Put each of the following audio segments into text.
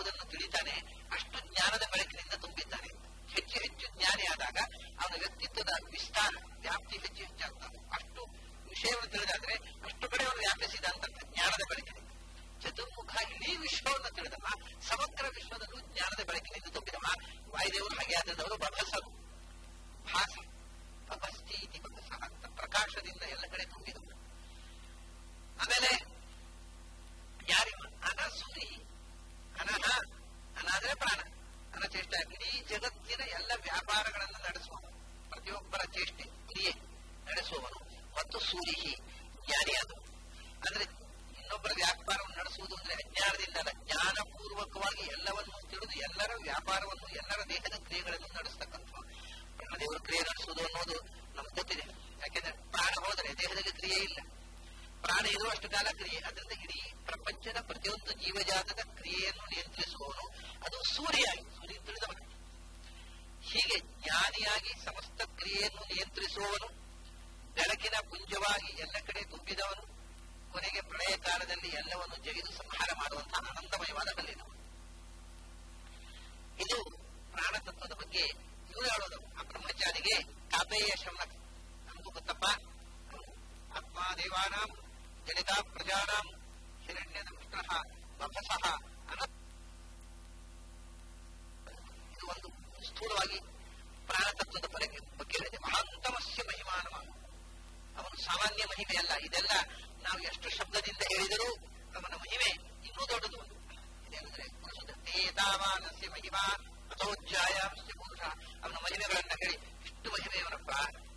ಎಂಬುದನ್ನು ತಿಳಿತಾನೆ ಅಷ್ಟು ಜ್ಞಾನದ ಬೆಳಕಿನಿಂದ ತುಂಬಿದ್ದಾನೆ ಹೆಚ್ಚು ಹೆಚ್ಚು ಜ್ಞಾನಿ ಆದಾಗ ಅವನ ವ್ಯಕ್ತಿತ್ವದ ವಿಸ್ತಾರ ವ್ಯಾಪ್ತಿ ಹೆಚ್ಚು ಹೆಚ್ಚಾಗ್ತದೆ ಅಷ್ಟು ವಿಷಯವನ್ನು ತಿಳಿದಾದ್ರೆ ಅಷ್ಟು ಕಡೆ ಅವನು ವ್ಯಾಪಿಸಿದ ಅಂತ ಅರ್ಥ, ಜ್ಞಾನದ ಬೆಳಕಿನಿಂದ ಚತುರ್ಮುಖ ಇಡೀ ವಿಶ್ವವನ್ನು ತಿಳಿದವ ಸಮಗ್ರ ವಿಶ್ವದಲ್ಲೂ ಜ್ಞಾನದ ಬೆಳಕಿನಿಂದ ತುಂಬಿದವ ವಾಯುದೇವರು ಹಾಗೆ ಆದವರು ಬಭಸರು ಭಾಸ ಬಭಸ್ತಿ ಇತಿ ಬಭಸ ಅಂತ ಪ್ರಕಾಶದಿಂದ ಎಲ್ಲ ಕಡೆ ತುಂಬಿದವರು ಆಮೇಲೆ ಯಾರಿವ ಅನಸೂರಿ ಅನಹ ಅನ ಅಂದ್ರೆ ಪ್ರಾಣ ಅನಚೇಷ್ಟ ಇಡೀ ಜಗತ್ತಿನ ಎಲ್ಲ ವ್ಯಾಪಾರಗಳನ್ನು ನಡೆಸುವನು ಪ್ರತಿಯೊಬ್ಬರ ಚೇಷ್ಟೆ ಕ್ರಿಯೆ ನಡೆಸುವವನು ಮತ್ತು ಸೂರಿಹಿ ಜ್ಞಾನಿಯಾದನು ಅಂದ್ರೆ ಇನ್ನೊಬ್ಬರ ವ್ಯಾಪಾರವನ್ನು ನಡೆಸುವುದು ಅಂದ್ರೆ ಅಜ್ಞಾನದಿಂದ ಅಲ್ಲ ಜ್ಞಾನಪೂರ್ವಕವಾಗಿ ಎಲ್ಲವನ್ನು ತಿಳಿದು ಎಲ್ಲರ ವ್ಯಾಪಾರವನ್ನು ಎಲ್ಲರ ದೇಹದ ಕ್ರಿಯೆಗಳನ್ನು ನಡೆಸ್ತಕ್ಕಂಥ ಪ್ರಾಣದೇವರು ಕ್ರಿಯೆ ನಡೆಸುವುದು ಅನ್ನೋದು ನಮ್ಗೆ ಗೊತ್ತಿದೆ ಯಾಕೆಂದ್ರೆ ಪ್ರಾಣ ಹೋದರೆ ದೇಹದಲ್ಲಿ ಕ್ರಿಯೆ ಇಲ್ಲ ಪ್ರಾಣ ಇರುವಷ್ಟು ಕಾಲ ಕ್ರಿಯೆ ಅದರಿಂದ ಇಡೀ ಪ್ರಪಂಚದ ಪ್ರತಿಯೊಂದು ಜೀವಜಾತದ ಕ್ರಿಯೆಯನ್ನು ನಿಯಂತ್ರಿಸುವವನು ಅದು ಸೂರ್ಯಾಗಿ ಸೂರ್ಯ ತಿಳಿದವನು ಹೀಗೆ ಜ್ಞಾನಿಯಾಗಿ ಸಮಸ್ತ ಕ್ರಿಯೆಯನ್ನು ನಿಯಂತ್ರಿಸುವವನು ಬೆಳಕಿನ ಪುಂಜವಾಗಿ ಎಲ್ಲ ಕಡೆ ತುಂಬಿದವನು ಕೊನೆಗೆ ಪ್ರಳಯ ಕಾಲದಲ್ಲಿ ಎಲ್ಲವನ್ನು ಜಗಿದು ಸಂಹಾರ ಮಾಡುವಂತಹ ಆನಂದಮಯವಾದ ಕಲ್ಲಿನವನು ಇದು ಪ್ರಾಣತತ್ವದ ಬಗ್ಗೆ ಇವರು ಹೇಳೋದು ಆ ಬ್ರಹ್ಮಚಾರಿಗೆ ಕಾಪೇಯ ಶಮನ ನಮಗೂ ಗೊತ್ತಪ್ಪ ಆತ್ಮ ದೇವಾನಾಂ ಜನಿತಾ ಪ್ರಜಾನಾಂ ಹಿರಣ್ಯದ ಪುತ್ರಃ ಬಭಸಃ ಅನ ಇದು ಒಂದು ಸ್ಥೂಲವಾಗಿ ಪ್ರಾಣತತ್ವದ ಬಗ್ಗೆ ಬಗ್ಗೆ ಹೇಳಿದೆ ಮಹಾಂತಮಸ್ಯ ಮಹಿಮಾನವ ಅವನು ಸಾಮಾನ್ಯ ಮಹಿಮೆ ಅಲ್ಲ ಇದೆಲ್ಲ ನಾವು ಎಷ್ಟು ಶಬ್ದದಿಂದ ಹೇಳಿದರೂ ಅವನ ಮಹಿಮೆ ಇನ್ನೂ ದೊಡ್ಡದು ಇದೇನಂದ್ರೆ ಏತಾವಾನಸ್ಯ ಮಹಿಮಾ ಅಥೋಜ್ಜಾಯಾಂಸ್ಯ ಪುರುಷ ಅವನ ಮಹಿಮೆಗಳನ್ನ ಹೇಳಿ ಇಷ್ಟು ಮಹಿಮೆಯವನಪ್ಪ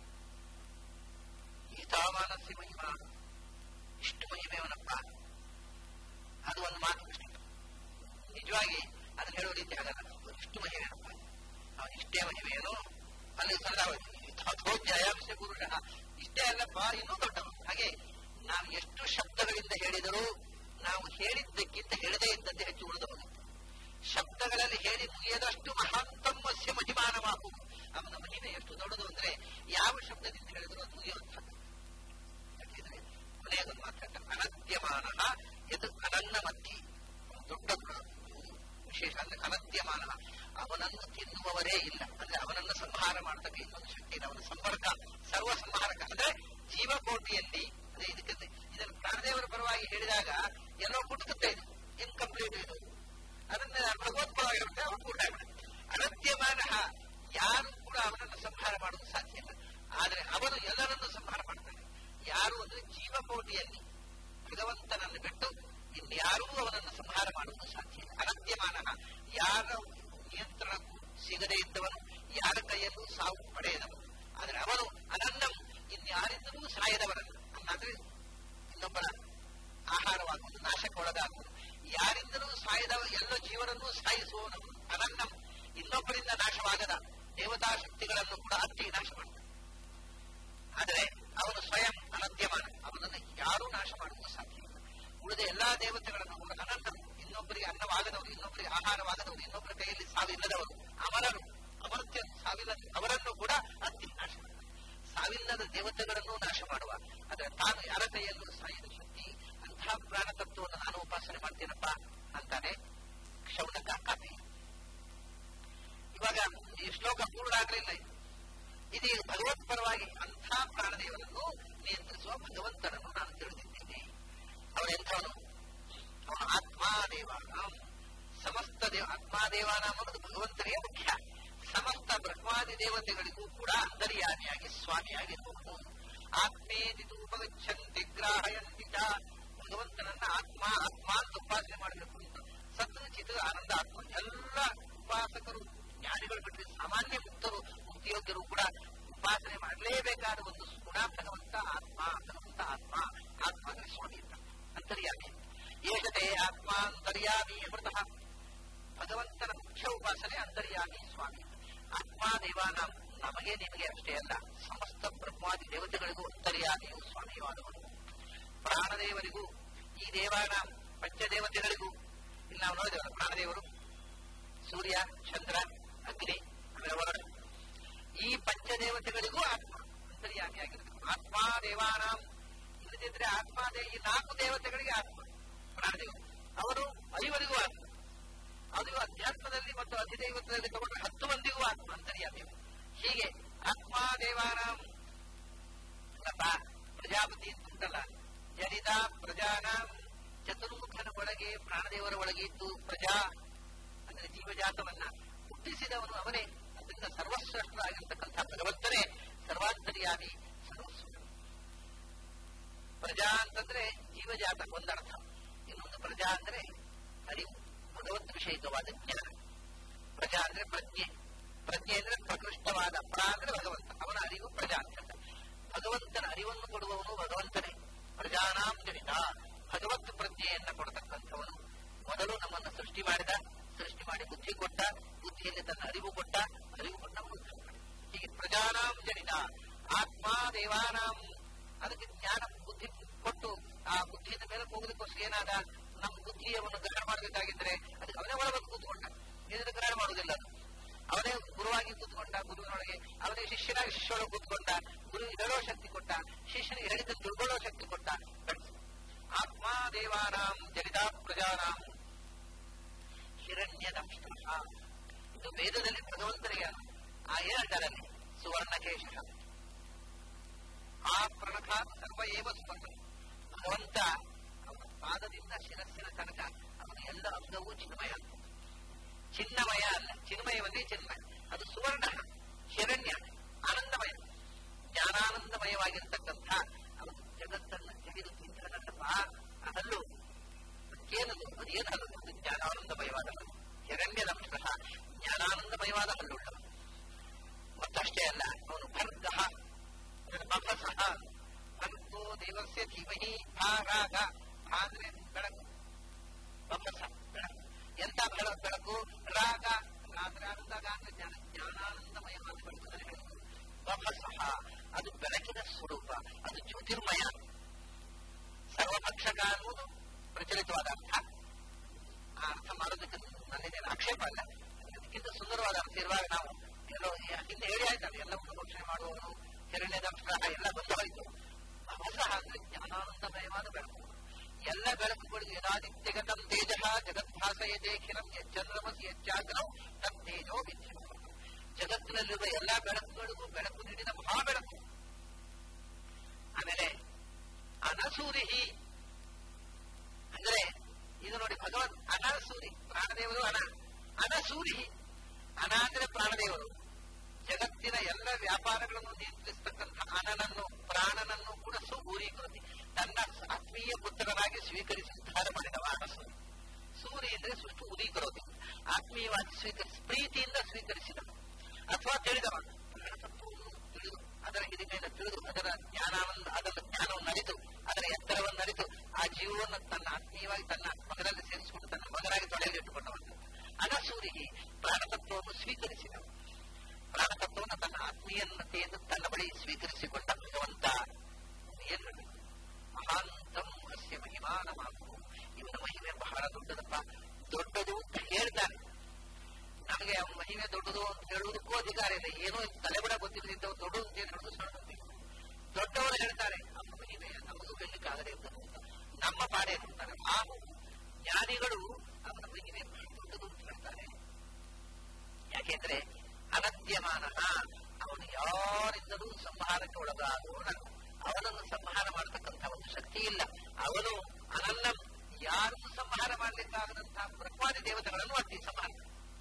ಏತಾವಾನಸ್ಯ ಮಹಿಮಾ ಇಷ್ಟು ಮಹಿಮೆಯವನಪ್ಪ ಅದು ಒಂದು ಮಾತು ಅಷ್ಟೇ ನಿಜವಾಗಿ ಅದನ್ನ ಹೇಳುವ ರೀತಿ ಆಗಲ್ಲ ಇಷ್ಟು ಮಹಿಮೆಯನಪ್ಪ ಅವನು ಇಷ್ಟೇ ಮಹಿಮೆಯನು ಅಲ್ಲಿ ಸರದಾವತಿ ಪುರುಷ ಇಷ್ಟೇ ಅಲ್ಲಪ್ಪ ಇನ್ನೂ ದೊಡ್ಡವನು ಹಾಗೆ ನಾವು ಎಷ್ಟು ಶಬ್ದಗಳಿಂದ ಹೇಳಿದರೂ ನಾವು ಹೇಳಿದ್ದಕ್ಕಿಂತ ಹೇಳದೇ ಇದ್ದಂತೆ ಹೆಚ್ಚು ಉಳಿದವನು ಶಬ್ದಗಳಲ್ಲಿ ಹೇಳಿ ಮುಗಿಯದಷ್ಟು ಮಹಾಂತಮ್ಮಸ್ಯ ಮಹಿಮಾನವಾಗು ಅವನ ಮಹಿಮೆ ಎಷ್ಟು ದೊಡ್ಡದು ಅಂದ್ರೆ ಯಾವ ಶಬ್ದದಿಂದ ಹೇಳಿದರೂ ಅದು ಮುಗಿಯುವಂಥದ್ದು ಯಾಕೆಂದ್ರೆ ಕೊನೆಗೊಂದು ಮಾತ್ರ ಅನದ್ಯಮಾನ ಇದು ಅನನ್ನ ಮಧ್ಯೆ ದೊಡ್ಡ ವಿಶೇಷ ಅಂದ್ರೆ ಅನದ್ಯಮಾನ ಅವನನ್ನು ತಿನ್ನುವವರೇ ಇಲ್ಲ ಅಂದ್ರೆ ಅವನನ್ನು ಸಂಹಾರ ಮಾಡತಕ್ಕ ಇನ್ನೊಂದು ಶಕ್ತಿ ಇದೆ ಅವನ ಸಂಪರ್ಕ ಸರ್ವ ಸಂಹಾರಕ ಅಂದ್ರೆ ಜೀವಕೋಟಿಯಲ್ಲಿ ಅದೇ ಇದಕ್ಕೆ ಇದನ್ನು ಪ್ರಾಣದೇವರ ಪರವಾಗಿ ಹೇಳಿದಾಗ ಎಲ್ಲೋ ಕುಟುಕುತ್ತೆ ಇದು ಇನ್ಕಂಪ್ಲೀಟ್ ಇದು ಅದನ್ನ ಭಗವತ್ಪರವಾಗಿರುತ್ತೆ ಅವನು ಕೂಡ ಅನದ್ಯಮಾನ ಯಾರು ಕೂಡ ಅವನನ್ನು ಸಂಹಾರ ಮಾಡುವುದು ಸಾಧ್ಯ ಇಲ್ಲ ಆದ್ರೆ ಅವನು ಎಲ್ಲರನ್ನು ಸಂಹಾರ ಮಾಡ್ತಾನೆ ಯಾರು ಅಂದ್ರೆ ಜೀವಕೋಟಿಯಲ್ಲಿ ಭಗವಂತನನ್ನು ಬಿಟ್ಟು ಇನ್ಯಾರೂ ಅವನನ್ನು ಸಂಹಾರ ಮಾಡುವುದು ಸಾಧ್ಯ ಇಲ್ಲ ಅನದ್ಯಮಾನ ಯಾರ ನಿಯಂತ್ರಣಕ್ಕೂ ಸಿಗದೇ ಇದ್ದವನು ಯಾರ ಕೈಯಲ್ಲೂ ಸಾವು ಪಡೆಯದವನು ಆದ್ರೆ ಅವನು ಅನನ್ನಂ ಇನ್ಯಾರಿಂದಲೂ ಸಾಯದವರನ್ನು ಅಂದ್ರೆ ಇನ್ನೊಬ್ಬರ ಆಹಾರವಾಗುವುದು ನಾಶಕ್ಕೊಳಗಾಗುವುದು ಯಾರಿಂದಲೂ ಸಾಯದವ ಎಲ್ಲ ಜೀವನನ್ನು ಸಾಯಿಸುವವನು ಅನನ್ನಂ ಇನ್ನೊಬ್ಬರಿಂದ ನಾಶವಾಗದ ದೇವತಾ ಶಕ್ತಿಗಳನ್ನು ಕೂಡ ಹತ್ತಿ ನಾಶ ಮಾಡ್ತಾನೆ ಆದರೆ ಅವನು ಸ್ವಯಂ ಅನದ್ಯಮಾನ ಅವನನ್ನು ಯಾರೂ ನಾಶ ಮಾಡುವುದು ಸಾಧ್ಯ ಇಲ್ಲ ಉಳಿದ ಎಲ್ಲಾ ದೇವತೆಗಳನ್ನು ಕೂಡ ಅನಂತರು ಇನ್ನೊಬ್ಬರಿಗೆ ಅನ್ನವಾಗದವರು ಇನ್ನೊಬ್ಬರಿಗೆ ಆಹಾರವಾಗದವರು ಇನ್ನೊಬ್ಬರ ಕೈಯಲ್ಲಿ ಸಾವಿಲ್ಲದವರು ಅಮರರು ಅಮರ್ತ್ಯ ಸಾವಿಲ್ಲ ಅವರನ್ನು ಕೂಡ ಹತ್ತಿ ನಾಶ ಮಾಡ್ತಾನೆ ಸಾವಿಲ್ಲದ ದೇವತೆಗಳನ್ನು ನಾಶ ಮಾಡುವ ಆದರೆ ತಾನು ಯಾರ ಕೈಯಲ್ಲೂ ಸಾಯಿದ ಶಕ್ತಿ ಅಂತಹ ಪ್ರಾಣ ತತ್ವವನ್ನು ನಾನು ಉಪಾಸನೆ ಮಾಡ್ತೇನಪ್ಪ ಅಂತಾನೆ ಕ್ಷೌನಕ ಕಾಪಿ ಇವಾಗ ಈ ಶ್ಲೋಕ ಪೂರ್ಣ ಆಗಲಿಲ್ಲ ಇದು ಭಗವತ್ ಪರವಾಗಿ ಅಂಥ ಪ್ರಾಣದೇವರನ್ನು ನಿಯಂತ್ರಿಸುವ ಭಗವಂತನನ್ನು ನಾನು ತಿಳಿದಿದ್ದೇನೆ ಅವನೆಂಥವನು ಅವನು ಆತ್ಮಾದೇವಾನ ಸಮಸ್ತ ದೇವ ಆತ್ಮಾದೇವಾನ ಅನ್ನೋದು ಭಗವಂತನಿಗೆ ಮುಖ್ಯ ಸಮಸ್ತ ಬ್ರಹ್ಮಾದಿ ದೇವತೆಗಳಿಗೂ ಕೂಡ ಅಂತರ್ಯಾಮಿಯಾಗಿ ಸ್ವಾಮಿಯಾಗಿರುವವನು ಆತ್ಮೇದಿ ಉಪಗಚ್ಚಂತಿ ಗ್ರಾಹಯಂತಿ ಚ ಭಗವಂತನನ್ನ ಆತ್ಮ ಆತ್ಮ ಅಂತ ಉಪಾಸನೆ ಮಾಡಬೇಕು ಅಂತ ಸತ್ವ ಚಿತ್ರ ಆನಂದ ಆತ್ಮ ಎಲ್ಲ ಉಪಾಸಕರು ಜ್ಞಾನಿಗಳು ಬಿಟ್ಟರೆ ಸಾಮಾನ್ಯ ಮುಕ್ತರು ಮುಕ್ತಿಯೋಗ್ಯರು ಕೂಡ ಉಪಾಸನೆ ಮಾಡಲೇಬೇಕಾದ ಒಂದು ಗುಣ ಭಗವಂತ ಆತ್ಮ ಭಗವಂತ ಆತ್ಮ ಆತ್ಮ ಅಂದ್ರೆ ಸ್ವಾಮಿ ಅಂತ ಅಂತರ್ಯಾಮಿ ಏಷತೆ ಆತ್ಮ ಅಂತರ್ಯಾಮಿ ಅಮೃತಃ ಭಗವಂತನ ಮುಖ್ಯ ಉಪಾಸನೆ ಅಂತರ್ಯಾಮಿ ಸ್ವಾಮಿ ಆತ್ಮ ದೇವಾನ ನಮಗೆ ನಿಮಗೆ ಅಷ್ಟೇ ಅಲ್ಲ ಸಮಸ್ತ ಬ್ರಹ್ಮಾದಿ ದೇವತೆಗಳಿಗೂ ಅಂತರ್ಯಾಮಿಯು ಸ್ವಾಮಿಯಾದವನು ಪ್ರಾಣದೇವರಿಗೂ ಈ ದೇವಾನ ಪಂಚದೇವತೆಗಳಿಗೂ ಇಲ್ಲಿ ನಾವು ನೋಡಿದೇವಲ್ಲ ಪ್ರಾಣದೇವರು ಸೂರ್ಯ ಚಂದ್ರ ಅಗ್ನಿ ಆಮೇಲೆ ವರುಣ ಈ ಪಂಚದೇವತೆಗಳಿಗೂ ಆತ್ಮ ಅಂತರ್ಯಾಮಿಯಾಗಿರ್ಬೇಕು ಆತ್ಮ ದೇವಾನಾಂ ಇಲ್ಲದಿದ್ರೆ ಆತ್ಮ ದೇ ಈ ನಾಲ್ಕು ದೇವತೆಗಳಿಗೆ ಆತ್ಮ ಪ್ರಾಣದೇವರು ಅವರು ಐವರಿಗೂ ಆತ್ಮ ಅದು ಅಧ್ಯಾತ್ಮದಲ್ಲಿ ಮತ್ತು ಅಧಿದೈವತ್ವದಲ್ಲಿ ತಗೊಂಡ್ರೆ ಹತ್ತು ಮಂದಿಗೂ ಆತ್ಮ ಅಂತರ್ಯಾಮಿ ಹೀಗೆ ಆತ್ಮಾದೇವಾನಾಂ ಅಲ್ಲಪ್ಪ ಪ್ರಜಾಪತಿ ಅಂತ ಉಂಟಲ್ಲ ಜನಿತ ಪ್ರಜಾನಾಂ ಚತುರ್ಮುಖನ ಒಳಗೆ ಪ್ರಾಣದೇವರ ಒಳಗೆ ಇದ್ದು ಪ್ರಜಾ ಅಂದ್ರೆ ಜೀವಜಾತವನ್ನ ಹುಟ್ಟಿಸಿದವನು ಅವನೇ ಅದರಿಂದ ಸರ್ವಶ್ರೇಷ್ಠರಾಗಿರ್ತಕ್ಕಂಥ ಭಗವಂತನೇ ಸರ್ವಾಂತರ್ಯಾಮಿ ಸರ್ವಸ್ವ ಪ್ರಜಾ ಅಂತಂದ್ರೆ ಜೀವಜಾತ ಒಂದರ್ಥ ಇನ್ನೊಂದು ಪ್ರಜಾ ಅಂದ್ರೆ ಅರಿವು ಭಗವತ್ ವಿಷಯಿಕವಾದ ಜ್ಞಾನ ಪ್ರಜಾ ಅಂದ್ರೆ ಪ್ರಜ್ಞೆ ಪ್ರಜ್ಞೆ ಅಂದ್ರೆ ಪ್ರಕೃಷ್ಟವಾದ ಪ್ರ ಅಂದ್ರೆ ಭಗವಂತ ಅವನ ಅರಿವು ಪ್ರಜಾ ಅಂತ ಭಗವಂತನ ಅರಿವನ್ನು ಕೊಡುವವನು ಭಗವಂತನೇ ಪ್ರಜಾನಾಂ ಜನಿತ ಭಗವತ್ ಪ್ರಜ್ಞೆಯನ್ನ ಕೊಡತಕ್ಕಂಥವನು ಮೊದಲು ನಮ್ಮನ್ನು ಸೃಷ್ಟಿ ಮಾಡಿದ ಸೃಷ್ಟಿ ಮಾಡಿ ಬುದ್ಧಿ ಕೊಟ್ಟ ಬುದ್ಧಿಯಲ್ಲಿ ತನ್ನ ಅರಿವು ಕೊಟ್ಟ ಅರಿವು ಕೊಟ್ಟ ಉದ್ಧಾರ ಮಾಡಿದ. ಹೀಗೆ ಪ್ರಜಾನಾಂ ಜನಿತ ಆತ್ಮ ದೇವಾನಾಂ ಅದಕ್ಕೆ ಜ್ಞಾನ ಬುದ್ಧಿ ಕೊಟ್ಟು ಆ ಬುದ್ಧಿಯಿಂದ ಮೇಲೆ ಹೋಗೋದಕ್ಕೋಸ್ಕರ ಏನಾದ ನಮ್ಮ ಬುದ್ಧಿಯನ್ನು ಗ್ರಹಣ ಮಾಡಬೇಕಾಗಿದ್ರೆ ಅದಕ್ಕೆ ಅವನೇ ಒಳಗೆ ಕೂತ್ಕೊಂಡ ಇದನ್ನು ಗ್ರಹಣ ಮಾಡುವುದಿಲ್ಲ ಅದು. ಅವನೇ ಗುರುವಾಗಿ ಕೂತ್ಕೊಂಡ ಗುರುವಿನೊಳಗೆ ಅವನೇ ಶಿಷ್ಯನಾಗಿ ಶಿಷ್ಯೊಳಗೆ ಕೂತ್ಕೊಂಡ ಗುರು ಹೇಳೋ ಶಕ್ತಿ ಕೊಟ್ಟ ಶಿಷ್ಯನಿಗೆ ಹೇಳಿದ ತಿಳ್ಕೊಳ್ಳೋ ಶಕ್ತಿ ಕೊಟ್ಟ ಬೆಳೆಸಿ ಆತ್ಮ ದೇವಾನಾಂ ಜನಿತ ಪ್ರಜಾನಾಂ ಹಿರಣ್ಯದಂಶ ಇದು ವೇದದಲ್ಲಿ ಭಗವಂತನಿಗೆ ಆ ಹೇಳ್ತಾರೆ ಸುವರ್ಣಕೇಶ ಆ ಪ್ರಣಖ ಸರ್ವ ಏವ ಸ್ಪರ್ಶ ಭಗವಂತ ಅವನ ಪಾದದಿಂದ ಶಿರಸ್ಸಿನ ತನಕ ಅವನ ಎಲ್ಲ ಅಂಗವೂ ಚಿನ್ಮಯ ಚಿನ್ನಮಯ ಅಲ್ಲ ಚಿನ್ಮಯವನ್ನೇ ಚಿನ್ಮಯ ಅದು ಸುವರ್ಣ ಹಿರಣ್ಯ ಆನಂದಮಯ ಜ್ಞಾನಾನಂದಮಯವಾಗಿರ್ತಕ್ಕಂಥ ಅವನು ಜಗತ್ತನ್ನು ತೆಗೆದು ತಿಂತನಲ್ಲಪ್ಪ ಆ ಹಲ್ಲು ಏನದು ಅದು ಏನು ಹಲ್ಲು ಅದು ಜ್ಞಾನಾನಂದಮಯವಾದ ಹಲ್ಲು ಹಿರಣ್ಯದಂಶ ಜ್ಞಾನಾನಂದಮಯವಾದ ಹಲ್ಲುಳ್ಳವ ಮತ್ತಷ್ಟೇ ಅಲ್ಲ ಅವನು ಭರ್ಗಃ ಬಭಸಃ ಭರ್ಗೋ ದೇವಸ್ಯ ಧೀಮಹಿ ಭಾರಾಗ ಭಾ ಅಂದ್ರೆ ಬೆಳಕು ಬಭಸ ಬೆಳಕು ಎಂತ ಬೆಳ ಬೆಳಕು ರಾಗ ರಾಗ ಆನಂದಾಗ ಅಂದ್ರೆ ಜ್ಞಾನ ಜ್ಞಾನಾನಂದಮಯವಾದ ಬೆಳಕು ಹೇಳಿದ್ರು ಬಭಸಃ ಅದು ಬೆಳಕಿನ ಸ್ವರೂಪ ಅದು ಜ್ಯೋತಿರ್ಮಯ ಸರ್ವಭಕ್ಷಕ ಅನ್ನುವುದು ಪ್ರಚಲಿತವಾದ ಅರ್ಥ ಆ ಅರ್ಥ ಮಾಡೋದಕ್ಕೆ ನನ್ನೇನು ಆಕ್ಷೇಪ ಅಲ್ಲ ಅದಕ್ಕಿಂತ ಸುಂದರವಾದ ಅರ್ಥ ಇರುವಾಗ ನಾವು ಎಲ್ಲೋ ಹಿಂದೆ ಹೇಳಿ ಆಯ್ತಲ್ಲ ಎಲ್ಲವನ್ನು ಭಕ್ಷಣೆ ಮಾಡುವವನು ಹಿರಣ್ಯದಂಶ ಎಲ್ಲ ಬಂದು ಹೋಯಿತು ಹೊಸ ಅಂದ್ರೆ ಜ್ಞಾನಾನಂದಮಯವಾದ ಬೆಳಕು ಎಲ್ಲ ಬೆಳಕುಗಳು ಯದಾದಿತ್ಯಗತಂ ತೇಜ ಜಗದ್ಭಾಸಯತೆ ಖಿಲಂ ಯಚ್ಚಂದ್ರಮಸಿ ಯಚ್ಚಾಗ್ರಂ ತತ್ ತೇಜೋ ವಿದ್ಯುತ್ ಜಗತ್ತಿನಲ್ಲಿರುವ ಎಲ್ಲಾ ಬೆಳಕುಗಳಿಗೂ ಬೆಳಕು ನೀಡಿದ ಮಹಾ ಬೆಳಕು ಆಮೇಲೆ ಅನಸೂರಿಹಿ ಅಂದ್ರೆ ಇದು ನೋಡಿ ಭಗವತ್ ಅನಸೂರಿ ಪ್ರಾಣದೇವರು ಅನ ಅನಸೂರಿಹಿ ಅನ ಅಂದ್ರೆ ಪ್ರಾಣದೇವರು ಜಗತ್ತಿನ ಎಲ್ಲ ವ್ಯಾಪಾರಗಳನ್ನು ನಿಯಂತ್ರಿಸತಕ್ಕಂಥ ಅನನನ್ನು ಪ್ರಾಣನನ್ನು ಕೂಡ ಸುಗೂರೀಕೃತಿ ತನ್ನ ಆತ್ಮೀಯ ಪುತ್ರನಾಗಿ ಸ್ವೀಕರಿಸಿ ಉದ್ಧಾರ ಮಾಡಿದವ ಅನಸೂರಿ ಸೂರಿ ಅಂದ್ರೆ ಸುಟ್ಟು ಉದೀಕರೋತಿ ಆತ್ಮೀಯವಾಗಿ ಸ್ವೀಕರಿಸಿ ಪ್ರೀತಿಯಿಂದ ಸ್ವೀಕರಿಸಿದವ ಅಥವಾ ತಿಳಿದವ ಪ್ರಾಣತತ್ವವನ್ನು ತಿಳಿದು ಅದರ ಹಿರಿಮೆಯನ್ನು ತಿಳಿದು ಅದರ ಜ್ಞಾನವನ್ನು ಅದರ ಜ್ಞಾನವನ್ನು ಅರಿತು ಅದರ ಎತ್ತರವನ್ನು ಅರಿತು ಆ ಜೀವವನ್ನು ತನ್ನ ಆತ್ಮೀಯವಾಗಿ ತನ್ನ ಮಗನಲ್ಲಿ ಸೇರಿಸಿಕೊಂಡು ತನ್ನ ಮಗನಾಗಿ ತೊಳೆಯಲ್ಲಿ ಇಟ್ಟುಕೊಂಡವಂತ ಅನಸೂರಿ ಪ್ರಾಣತತ್ವವನ್ನು ಸ್ವೀಕರಿಸಿದವ ಪ್ರಾಣತತ್ವವನ್ನು ತನ್ನ ಆತ್ಮೀಯತೆಯಿಂದ ತನ್ನ ಬಳಿ ಸ್ವೀಕರಿಸಿಕೊಂಡ ಭಗವಂತ ಏನ್ ಹೇಳಬೇಕು ಮಹಾಂತಂ ಅಸ್ಯ ಮಹಿಮಾನ ಮಾತು ಇವನ ಮಹಿಮೆ ಬಹಳ ದೊಡ್ಡದಪ್ಪ ದೊಡ್ಡದು ಅಂತ ಹೇಳ್ತಾನೆ ನಮಗೆ ಅವನ ಮಹಿಮೆ ದೊಡ್ಡದು ಅಂತ ಹೇಳುವುದಕ್ಕೂ ಅಧಿಕಾರ ಇದೆ ಏನೋ ತಲೆಬಡ ಗೊತ್ತಿದ್ದರಿಂದ ದೊಡ್ಡದು ಅಂತ ಏನು ಹೇಳುದು ಸಣ್ಣ ದೊಡ್ಡವರು ಹೇಳ್ತಾರೆ ಅವನ ಮಹಿಮೆ ನಮಗೂ ಬೆಳ್ಳಿಕ್ಕಾಗದೆ ಇರ್ತದೆ ಅಂತ ನಮ್ಮ ಪಾಡೆ ಅಂತಾರೆ ನಾವು ಜ್ಞಾನಿಗಳು ಅವನ ಮಹಿಮೆ ಬಹಳ ದೊಡ್ಡದು ಅಂತ ಹೇಳ್ತಾರೆ ಯಾಕೆಂದ್ರೆ ಅನದ್ಯಮಾನ ಅವನು ಯಾರಿಂದಲೂ ಸಂಹಾರಕ್ಕೆ ಒಳಗಾಗೋಣ ಅವನನ್ನು ಸಂಹಾರ ಮಾಡತಕ್ಕಂಥ ಒಂದು ಶಕ್ತಿ ಇಲ್ಲ ಅವನು ಅನನ್ನ ಯಾರನ್ನು ಸಂಹಾರ ಮಾಡಲಿಕ್ಕಾಗದಂತಹ ಬ್ರಹ್ಮಾದಿ ದೇವತೆಗಳನ್ನು ಅಡ್ಡಿ ಸಂಹಾರ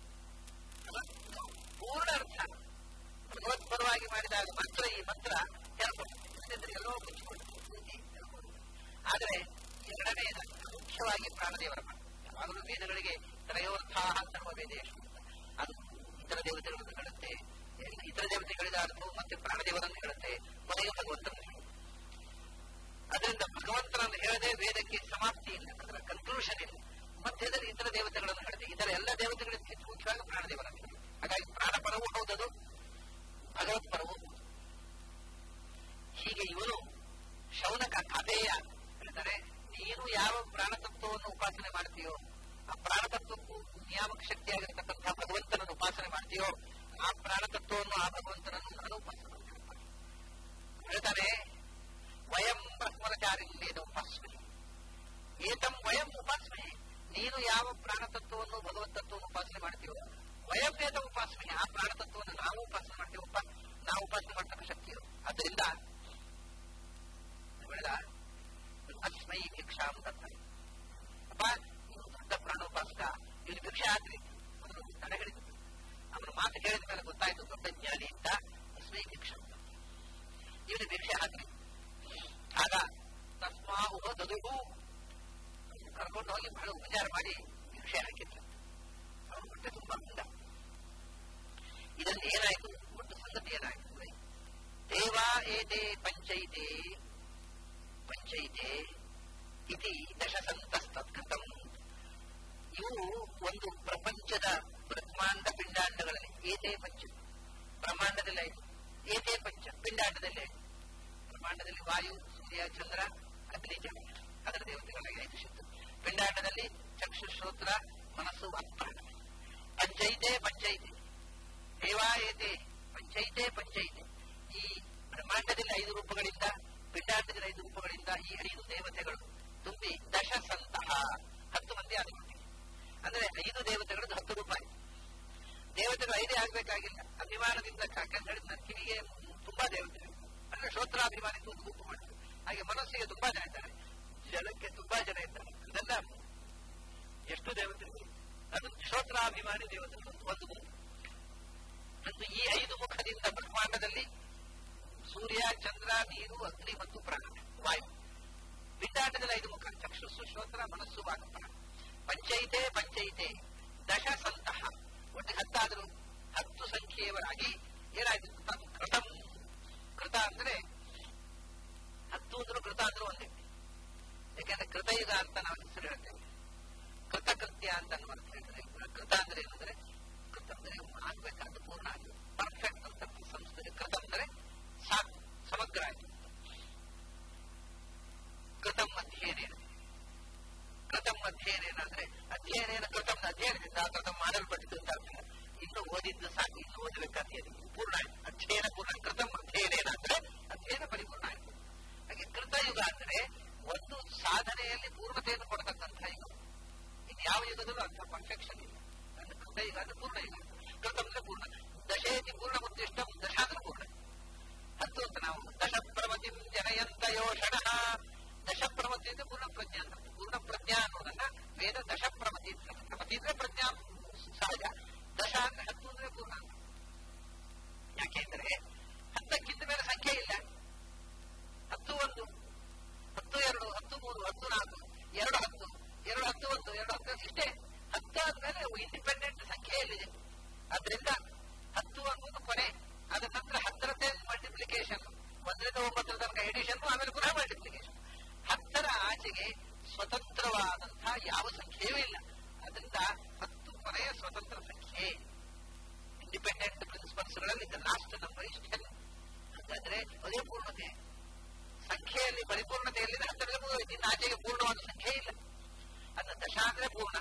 ಪೂರ್ಣ ಅರ್ಥ ಭಗವತ್ ಪರವಾಗಿ ಮಾಡಿದಾಗ ಮಾತ್ರ ಈ ಮಂತ್ರ ಹೇಳ್ಕೊಂಡು ಎಲ್ಲೋ ಮುಚ್ಚಿಕೊಂಡು ಆದರೆ ಎರಡನೇ ಮುಖ್ಯವಾಗಿ ಪ್ರಾಣದೇವರ ಮಾತು ಯಾವಾಗಲೂ ವೇದಗಳಿಗೆ ತ್ರಯೋರ್ಥ ಸರ್ವ ವೇದೇಶು ಅದು ಇತರ ದೇವತೆಗಳನ್ನು ಹೇಳುತ್ತೆ ಇತರ ದೇವತೆಗಳಿದ ಅರ್ಥವು ಮತ್ತೆ ಪ್ರಾಣದೇವರನ್ನು ಹೇಳುತ್ತೆ ಕೊನೆಗೆ ಭಗವಂತನನ್ನು ಹೇಳುತ್ತೆ ಅದರಿಂದ ಭಗವಂತನನ್ನು ಹೇಳದೆ ವೇದಕ್ಕೆ ಸಮಾಪ್ತಿ ಇಲ್ಲ ಅದರ ಕನ್ಕ್ಲೂಷನ್ ಇಲ್ಲ ಮಧ್ಯದಲ್ಲಿ ಇತರ ದೇವತೆಗಳನ್ನು ಹೇಳುತ್ತೆ ಇತರ ಎಲ್ಲ ದೇವತೆಗಳಿಂದ ಹೆಚ್ಚು ಮುಖ್ಯವಾಗಿ ಪ್ರಾಣದೇವರನ್ನು ಹೇಳುತ್ತೆ ಹಾಗಾಗಿ ಪ್ರಾಣ ಪರವೂ ಹೌದದು ಭಗವತ್ ಪರವೂ ಹೀಗೆ ಇವನು ಶೌನಕ ಕಥೆಯ ಹೇಳ್ತಾರೆ ನೀನು ಯಾವ ಪ್ರಾಣತತ್ವವನ್ನು ಉಪಾಸನೆ ಮಾಡ್ತೀಯೋ ಆ ಪ್ರಾಣತತ್ವಕ್ಕೂ ನಿಯಾಮಕ ಶಕ್ತಿಯಾಗಿರ್ತಕ್ಕಂಥ ಭಗವಂತನನ್ನು ಉಪಾಸನೆ ಮಾಡ್ತೀಯೋ ಆ ಪ್ರಾಣತತ್ವವನ್ನು ಆ ಭಗವಂತನನ್ನು ನಾನು ಉಪಾಸನೆ ಮಾಡ್ತೀನಿ ಹೇಳ್ತಾನೆ ವಯಂ ಬ್ರಹ್ಮಚಾರಿಲ್ಲೇನು ಉಪಾಸನೆ ಏತಂ ವಯಂ ಉಪಾಸನೆ ನೀನು ಯಾವ ಪ್ರಾಣತತ್ವವನ್ನು ಭಗವತ್ ತತ್ವವನ್ನು ಉಪಾಸನೆ ಖಾತ್ರಿ ಮೊದಲು ತಡೆ ಹಿಡಿದು ಅವನ ಮಾತು ಕೇಳಿದ ಮೇಲೆ ಗೊತ್ತಾಯ್ತು ದೊಡ್ಡ ಜ್ಞಾನಿ ಅಂತ ಅಸ್ಮೈ ಭಿಕ್ಷ ಇವನು ಭಿಕ್ಷೆ ಹಾಕಿ ಆಗ ತಸ್ಮಾಹುಹ ದದುಹು ಕರ್ಕೊಂಡು ಹೋಗಿ ಬಹಳ ಉಪಚಾರ ಮಾಡಿ ಭಿಕ್ಷೆ ಹಾಕಿದ್ರು ಅವನ ಹೊಟ್ಟೆ ತುಂಬಾ ಅಂದ ಇದರಲ್ಲಿ ಏನಾಯ್ತು ಒಟ್ಟು ಸಂಗತಿ ಏನಾಯ್ತು ದೇವಾ ಏತೆ ಪಂಚೈತೆ ಪಂಚೈತೆ ಇತಿ ದಶಸಂತಸ್ತತ್ಕೃತಂ ಇವು ಒಂದು ಪ್ರಪಂಚದ ಬ್ರಹ್ಮಾಂಡ ಪಿಂಡಾಂಡಗಳಲ್ಲಿ ಏತೆ ಪಂಚ ಬ್ರಹ್ಮಾಂಡದಲ್ಲಿ ಐದು ಏತೆ ಪಂಚ ಪಿಂಡಾಂಡದಲ್ಲಿ ಐದು ಬ್ರಹ್ಮಾಂಡದಲ್ಲಿ ವಾಯು ಸೂರ್ಯ ಚಂದ್ರ ಅಗ್ನಿ ಜಲ ಅದರ ದೇವತೆಗಳಿಗೆ ಐದು ಶಬ್ದ ಪಿಂಡಾಂಡದಲ್ಲಿ ಚಕ್ಷು ಶ್ರೋತ್ರ ಮನಸ್ಸು ಅಪ್ರಾಣ ಪಂಚೈತೆ ಪಂಚೈತೆ ದೇವಾಯತೆ ಪಂಚೈತೆ ಪಂಚೈತೆ ಈ ಬ್ರಹ್ಮಾಂಡದಲ್ಲಿ ಐದು ರೂಪಗಳಿಂದ ಪಿಂಡಾಂಡದಲ್ಲಿ ಐದು ರೂಪಗಳಿಂದ ಈ ಐದು ದೇವತೆಗಳು ತುಂಬಿ ದಶ ಸಂತಹ ಹತ್ತು ಮಂದಿ ಆದೊಟ್ಟಿಗೆ ಅಂದ್ರೆ ಐದು ದೇವತೆಗಳದ್ದು ಹತ್ತು ರೂಪಾಯಿ ದೇವತೆಗಳು ಐದೇ ಆಗ್ಬೇಕಾಗಿಲ್ಲ ಅಭಿಮಾನದಿಂದ ಹೇಳಿದ ನನ್ನ ಕಿವಿಗೆ ತುಂಬಾ ದೇವತೆಗಳು ಅಂದ್ರೆ ಶ್ರೋತ್ರಾಭಿಮಾನಿ ಒಂದು ಗುಂಪು ಮಾಡಿದ್ರು ಹಾಗೆ ಮನಸ್ಸಿಗೆ ತುಂಬಾ ಜನ ಇದ್ದಾರೆ ಜಲಕ್ಕೆ ತುಂಬಾ ಜನ ಇದ್ದಾರೆ ಅದೆಲ್ಲ ಎಷ್ಟು ದೇವತೆಗಳು ಅದು ಶ್ರೋತ್ರಾಭಿಮಾನಿ ದೇವತೆಗಳು ಒಂದು ಗುಂಪು ಮತ್ತು ಈ ಐದು ಮುಖದಿಂದ ಬ್ರಹ್ಮಾಂಡದಲ್ಲಿ ಸೂರ್ಯ ಚಂದ್ರ ನೀರು ಅಗ್ನಿ ಮತ್ತು ಪ್ರಾಣ ವಾಯು ಪಿಂಡಾಟದಲ್ಲಿ ಐದು ಮುಖ ಚಕ್ಷುಸ್ಸು ಶ್ರೋತ್ರ ಮನಸ್ಸು ವಾಕಪ್ರಾಣ ಪಂಚೈತೆ ಪಂಚೈತೆ ದಶ ಸಂತಹ ಒಟ್ಟು ಹತ್ತಾದರೂ ಹತ್ತು ಸಂಖ್ಯೆಯವರಾಗಿ ಏನಾಯ್ತು ತತ್ ಕೃತಂ ಕೃತ ಅಂದ್ರೆ ಹತ್ತು ಅಂದ್ರು ಕೃತ ಅಂದ್ರು ಒಂದೇ ಯಾಕಂದ್ರೆ ಕೃತಯುಗ ಅಂತ ನಾವು ಹೆಸರು ಹೇಳ್ತೇವೆ ಕೃತಕೃತ್ಯ ಅಂತ ಅರ್ಥ ಹೇಳ್ತಾರೆ ಕೃತ ಅಂದ್ರೆ ಏನಂದ್ರೆ ಕೃತ ಅಂದ್ರೆ ಆಗ್ಬೇಕಾದ ಪೂರ್ಣ ಆಗಿ ಪರ್ಫೆಕ್ಟ್ ಅಂತ ಸಂಸ್ಥೆ ಕೃತ ಅಂದ್ರೆ ಸಾಕು ಸಮಗ್ರ ಆಯ್ತು ಕೃತಂ ಅಧ್ಯಯನೇನ ಕೃತಂ ಅಧ್ಯಯನೇನ ಅಂದ್ರೆ ಅಧ್ಯಯನೇನ ಕೃತಂ ಅಧ್ಯಯನದಿಂದ ಆ ಕೃತಂ ಮಾಡಲ್ಪಟ್ಟಿದ್ದು ಅಂತ ಅರ್ಥ ಇನ್ನು ಓದಿದ್ದು ಸಾಕು ಇನ್ನು ಓದಬೇಕಾದ ಪೂರ್ಣ ಆಯ್ತು ಅಧ್ಯಯನ ಪೂರ್ಣ ಕೃತಂ ಅಧ್ಯಯನೇನ ಅಂದ್ರೆ ಅಧ್ಯಯನ ಪರಿಪೂರ್ಣ ಆಯ್ತು ಹಾಗೆ ಕೃತಯುಗ ಅಂದ್ರೆ ಒಂದು ಸಾಧನೆಯಲ್ಲಿ ಪೂರ್ಣತೆಯನ್ನು ಕೊಡತಕ್ಕಂಥ ಯುಗ ಇದು ಯಾವ ಯುಗದಲ್ಲೂ ಅಂಥ ಪರ್ಫೆಕ್ಷನ್ ಇಲ್ಲ ಅಂದ್ರೆ ಕೃತಯುಗ ಅಂದ್ರೆ ಪೂರ್ಣ ಯುಗ ಕೃತ ಅಂದ್ರೆ ಪೂರ್ಣ ದಶೇತಿ ಪೂರ್ಣ ಉದ್ದೇಶ ದಶ ಅಂದ್ರೆ ಪೂರ್ಣ ಹತ್ತು ಅಂತ ನಾವು ದಶಪ್ರಮತಿ ಜನಯಂತ ಯೋಷಣ ದಶಪ್ರಮತಿ ಅಂದ್ರೆ ಪೂರ್ಣ ಪ್ರಜ್ಞಾ ಅಂತ ಪೂರ್ಣ ಪ್ರಜ್ಞಾ ಅನ್ನೋದನ್ನ ವೇದ ದಶಪ್ರಮತಿ ಪ್ರಮತಿ ಅಂದ್ರೆ ಪ್ರಜ್ಞಾ ಸಹಜ ದಶ ಅಂದ್ರೆ ಹತ್ತು ಅಂದ್ರೆ ಪೂರ್ಣ ಅಂತ ಯಾಕೆಂದ್ರೆ ಹತ್ತಕ್ಕಿಂತ ಮೇಲೆ ಸಂಖ್ಯೆ ಇಲ್ಲ ಹತ್ತು ಒಂದು ಹತ್ತು ಎರಡು ಹತ್ತು ಮೂರು ಹತ್ತು ನಾಲ್ಕು ಎರಡು ಹತ್ತು ಎರಡು ಹತ್ತು ಒಂದು ಎರಡು ಹತ್ತು ಇಷ್ಟೇ ಹತ್ತು ಆದ್ಮೇಲೆ ಇಂಡಿಪೆಂಡೆಂಟ್ ಸಂಖ್ಯೆಯಲ್ಲಿದೆ ಅದರಿಂದ ಹತ್ತು ಅನ್ನೋದು ಕೊನೆ ಅದರ ನಂತರ ಹತ್ತರದ್ದೇ ಮಲ್ಟಿಪ್ಲಿಕೇಶನ್ ಒಂದರಿಂದ ಒಂಬತ್ತರ ತನಕ ಎಡಿಷನ್ ಆಮೇಲೆ ಪುನಃ ಮಲ್ಟಿಪ್ಲಿಕೇಶನ್ ಹತ್ತರ ಆಚೆಗೆ ಸ್ವತಂತ್ರವಾದಂತಹ ಯಾವ ಸಂಖ್ಯೆಯೂ ಇಲ್ಲ ಅದರಿಂದ ಹತ್ತು ಕೊನೆಯ ಸ್ವತಂತ್ರ ಸಂಖ್ಯೆ ಇಂಡಿಪೆಂಡೆಂಟ್ ಪ್ರಿನ್ಸಿಪಲ್ಸ್ಗಳಲ್ಲಿ ಲಾಸ್ಟ್ ನಂಬರ್ ಇಷ್ಟೇ ಹಾಗಾದ್ರೆ ಅದೇ ಪೂರ್ಣತೆ ಸಂಖ್ಯೆಯಲ್ಲಿ ಪರಿಪೂರ್ಣತೆಯಲ್ಲಿ ಹತ್ತರಲ್ಲಿ ಮುಗಿದೋಯ್ತು ಇನ್ನು ಆಚೆಗೆ ಪೂರ್ಣವಾದ ಸಂಖ್ಯೆ ಇಲ್ಲ ಅದನ್ನ ದಶ ಅಂದ್ರೆ ಪೂರ್ಣ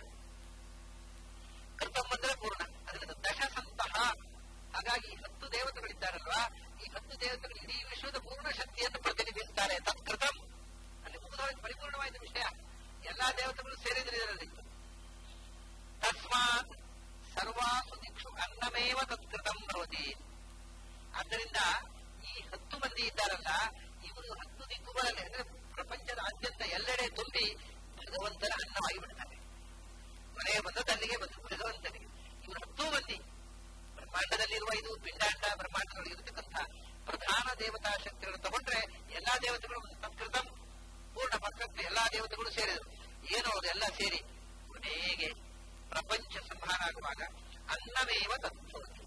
ಕೃತಂ ಅಂದ್ರೆ ಪೂರ್ಣ ಅದರಿಂದ ದಶ ಸಂತಹ ಹಾಗಾಗಿ ಹತ್ತು ದೇವತೆಗಳಿದ್ದಾರಲ್ವಾ ಈ ಹತ್ತು ದೇವತೆಗಳು ಇಡೀ ವಿಶ್ವದ ಪೂರ್ಣ ಶಕ್ತಿಯನ್ನು ಪ್ರತಿನಿಧಿಸುತ್ತಾರೆ ತತ್ಕೃತಂ ಅಲ್ಲಿ ಮುಗಿದೋಯ್ತು ಪರಿಪೂರ್ಣವಾದ ವಿಷಯ ಎಲ್ಲಾ ದೇವತೆಗಳು ಸೇರಿದ್ರೆ ಇದರಲ್ಲಿ ತಸ್ಮಾತ್ ಸರ್ವಾಸು ದಿಕ್ಷು ಅನ್ನಮೇವ ತತ್ಕೃತಂ ಭವತಿ ಆದ್ದರಿಂದ ಈ ಹತ್ತು ಮಂದಿ ಇದ್ದಾರಲ್ಲ ಇವರು ಹತ್ತು ದಿಕ್ಕುಗಳಲ್ಲಿ ಅಂದ್ರೆ ಪ್ರಪಂಚದಾದ್ಯಂತ ಎಲ್ಲೆಡೆ ತುಂಬಿ ಭಗವಂತನ ಅನ್ನವಾಗಿ ಬಿಡ್ತಾರೆ ಮನೆಗೆ ಬಂದದ್ದು ಅಲ್ಲಿಗೆ ಬಂದು ಭಗವಂತನಿಗೆ ಇವರು ಹತ್ತು ಮಂದಿ ಬ್ರಹ್ಮಾಂಡದಲ್ಲಿರುವ ಇದು ಪಿಂಡಾಂಡ ಬ್ರಹ್ಮಾಂಡದಲ್ಲಿ ಇರತಕ್ಕಂಥ ಪ್ರಧಾನ ದೇವತಾ ಶಕ್ತಿಗಳನ್ನು ತಗೊಂಡ್ರೆ ಎಲ್ಲಾ ದೇವತೆಗಳು ಸಂಸ್ಕೃತಂ ಪೂರ್ಣ ಪರ್ಫೆಕ್ಟ್ ಎಲ್ಲಾ ದೇವತೆಗಳು ಸೇರಿದರು ಏನು ಅವರೆಲ್ಲ ಸೇರಿ ಕೊನೆಗೆ ಪ್ರಪಂಚ ಸಂಹಾರ ಆಗುವಾಗ ಅನ್ನವೇವ ತತ್ವತಿ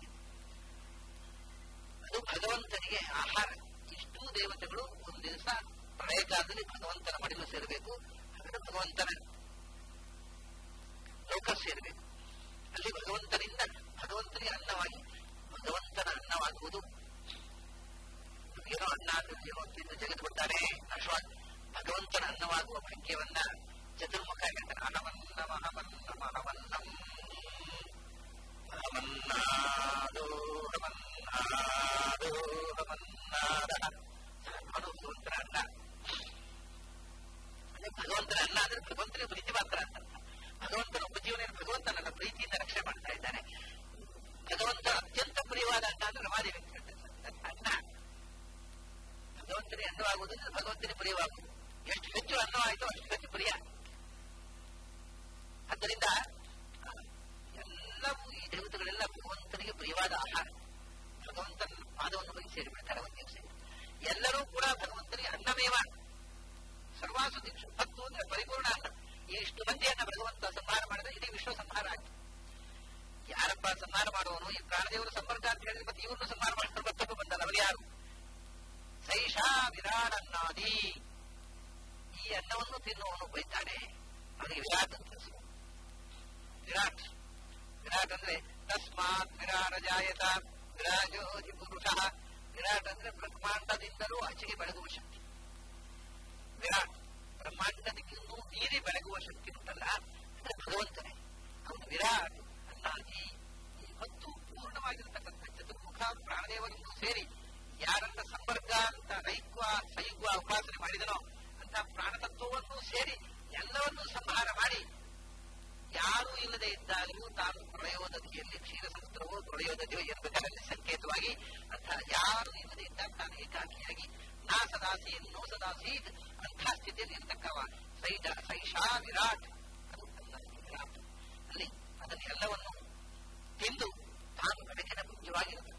ಅದು ಭಗವಂತನಿಗೆ ಆಹಾರ ಇಷ್ಟೂ ದೇವತೆಗಳು ಒಂದು ದಿವಸ ಪ್ರಳಯ ಕಾಲದಲ್ಲಿ ಭಗವಂತನ ಮಡಿಲು ಸೇರಬೇಕು ಹಾಗಾದ್ರೆ ಭಗವಂತನ ಲೋಕ ಸೇರಬೇಕು ಅಲ್ಲಿ ಭಗವಂತನಿಂದ ಭಗವಂತನಿಗೆ ಅನ್ನವಾಗಿ ಭಗವಂತನ ಅನ್ನವಾಗುವುದು ಏನೋ ಅನ್ನ ಏನೋ ತಿಂದು ಜಗತ್ತು ಬಿಡ್ತಾನೆ ಅಶ್ವ ಭಗವಂತನ ಅನ್ನವಾಗುವ ಭಾಗ್ಯವನ್ನ ಚತುರ್ಮುಖ ಹೇಳ್ತಾನೆ ಅಹಮನ್ನಮ ಅಹಮನ್ನಮ ಅಹಮನ್ನಂ ಅಹಮನ್ನಾದೋ ಅಹಮನ್ನಾದೋ ಅಹಮನ್ನಾದ ಅದು ಭಗವಂತನ ಅನ್ನ ಅದೇ ಭಗವಂತನ ಅನ್ನ ಅಂದ್ರೆ ಭಗವಂತನ ಪ್ರೀತಿ ಮಾತ್ರ ಅಂತ ಭಗವಂತನ ಉಪಜೀವನ ಭಗವಂತನನ್ನ ಪ್ರೀತಿಯಿಂದ ರಕ್ಷಣೆ ಮಾಡ್ತಾ ಇದ್ದಾನೆ ಭಗವಂತ ಅತ್ಯಂತ ಪ್ರಿಯವಾದ ಅನ್ನ ಅಂದ್ರೆ ರಮಾದೇವಿ ಅನ್ನ ಭಗವಂತನೇ ಅನ್ನವಾಗುವುದರಿಂದ ಭಗವಂತನೇ ಪ್ರಿಯವಾಗುವುದು ಎಷ್ಟು ಹೆಚ್ಚು ಅನ್ನವಾಯಿತು ಅಷ್ಟು ಹೆಚ್ಚು ಪ್ರಿಯ ಆದ್ದರಿಂದ ಸಂಹಾರ ಮಾಡುವನು ಈ ಪ್ರಾಣದೇವರು ಸಂಪರ್ಕ ಅಂತ ಹೇಳಿದ್ರೆ ಮತ್ತೆ ಇವ್ರನ್ನು ಸಂಹಾರ ಮಾಡ್ಕೊಂಡು ಮತ್ತೊಬ್ಬ ಬಂದಲ್ಲ ಅವರು ಯಾರು ಸೈಷಾ ವಿರಾಟ್ ಅನ್ನಾದಿ ಈ ಅನ್ನವನ್ನು ತಿನ್ನುವವನು ಬೈತಾನೆ ಅವನಿಗೆ ವಿರಾಟ್ ಅಂತ ಹೆಸರು ವಿರಾಟ್ ವಿರಾಟ್ ಅಂದ್ರೆ ತಸ್ಮಾತ್ ವಿರಾಟ ಜಾಯತ ವಿರಾಜೋಜಿ ಪುರುಷ ವಿರಾಟ್ ಅಂದ್ರೆ ಬ್ರಹ್ಮಾಂಡದಿಂದಲೂ ಆಚೆಗೆ ಬೆಳಗುವ ಶಕ್ತಿ ವಿರಾಟ್ ಬ್ರಹ್ಮಾಂಡದಿಂದಲೂ ಮೀರಿ ಬೆಳಗುವ ಶಕ್ತಿ ಉಂಟಲ್ಲ ಅಂದ್ರೆ ಭಗವಂತನೇ ಅವನು ವಿರಾಟ್ ಅನ್ನಾದಿ ಈ ಹೊತ್ತು ಪೂರ್ಣವಾಗಿರ್ತಕ್ಕಂಥ ಚತುರ್ಮುಖ ಪ್ರಾಣದೇವರನ್ನು ಸೇರಿ ಯಾರನ್ನ ಸಂಪರ್ಕ ಅಂತ ರೈಕ್ವ ಸೈಕ್ವ ಉಪಾಸನೆ ಮಾಡಿದನೋ ಅಂತ ಪ್ರಾಣತತ್ವವನ್ನು ಸೇರಿ ಎಲ್ಲವನ್ನೂ ಸಂಹಾರ ಮಾಡಿ ಯಾರೂ ಇಲ್ಲದೆ ಇದ್ದಾಗಲೂ ತಾನು ಪ್ರಳಯೋದತಿಯಲ್ಲಿ ಕ್ಷೀರ ಸಮುದ್ರವೋ ಪ್ರಳಯೋದತಿಯೋ ಇರಬೇಕಾದಲ್ಲಿ ಸಂಕೇತವಾಗಿ ಅಂತ ಯಾರು ಇಲ್ಲದೆ ಇದ್ದಾಗ ತಾನು ಏಕಾಕಿಯಾಗಿ ನಾ ಸದಾಸಿ ನೋ ಸದಾಸಿ ಅಂಥ ಸ್ಥಿತಿಯಲ್ಲಿ ಇರ್ತಕ್ಕವ ಸೈಜ ಸೈಷಾ ವಿರಾಟ್ ಅದು ವಿರಾಟ್ ಅಲ್ಲಿ ಅದನ್ನು ಎಲ್ಲವನ್ನು ತಿಂದು ತಾನು ಬೆಳಕಿನ ಪುಂಜವಾಗಿರಬೇಕು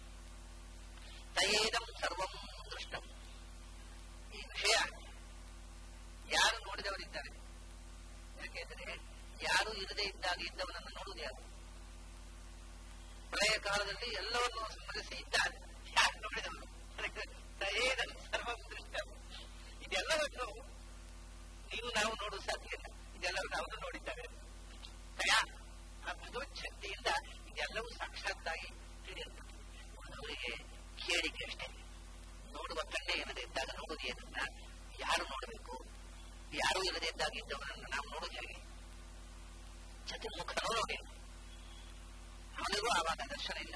ತಯೇದಂ ಸರ್ವಂ ದೃಷ್ಟಂ ಈ ವಿಷಯ ಯಾರು ನೋಡಿದವರಿದ್ದಾರೆ ಯಾಕೆಂದ್ರೆ ಯಾರು ಇರದೇ ಇದ್ದಾಗ ಇದ್ದವನನ್ನು ನೋಡುವುದು ಯಾರು ಪ್ರಳಯ ಕಾಲದಲ್ಲಿ ಎಲ್ಲವನ್ನು ಸ್ಮರಿಸಿ ಇದ್ದಾನೆ ಯಾರು ನೋಡಿದವರು ಅದಕ್ಕೆ ತಯೇದಂ ಸರ್ವಂ ದೃಷ್ಟಂ ಇದೆಲ್ಲವನ್ನು ನೀವು ನಾವು ನೋಡುವ ಸಾಧ್ಯ ಇಲ್ಲ ಇದೆಲ್ಲವನ್ನು ಅವನು ನೋಡಿದ್ದಾರೆ ತಯ ಆ ಭಗವತ್ ಶಕ್ತಿಯಿಂದ ಇದೆಲ್ಲವೂ ಸಾಕ್ಷಾತ್ತಾಗಿ ತಿಳಿಯಲ್ಪಟ್ಟಿದೆ ಅವರಿಗೆ ಕೇಳಿಕೆ ಅಷ್ಟೇ ನೋಡುವ ಕಣ್ಣೆ ಇಲ್ಲದೆ ಇದ್ದಾಗ ನೋಡುವುದು ಏನನ್ನ ಯಾರು ನೋಡಬೇಕು ಯಾರು ಇಲ್ಲದೆ ಇದ್ದಾಗ ಇದ್ದವನನ್ನು ನಾವು ನೋಡುವುದು ಹೇಗೆ ಚತುರ್ಮುಖನೂ ನೋಡಿ ಅವನಿಗೂ ಆವಾಗ ದರ್ಶನ ಇಲ್ಲ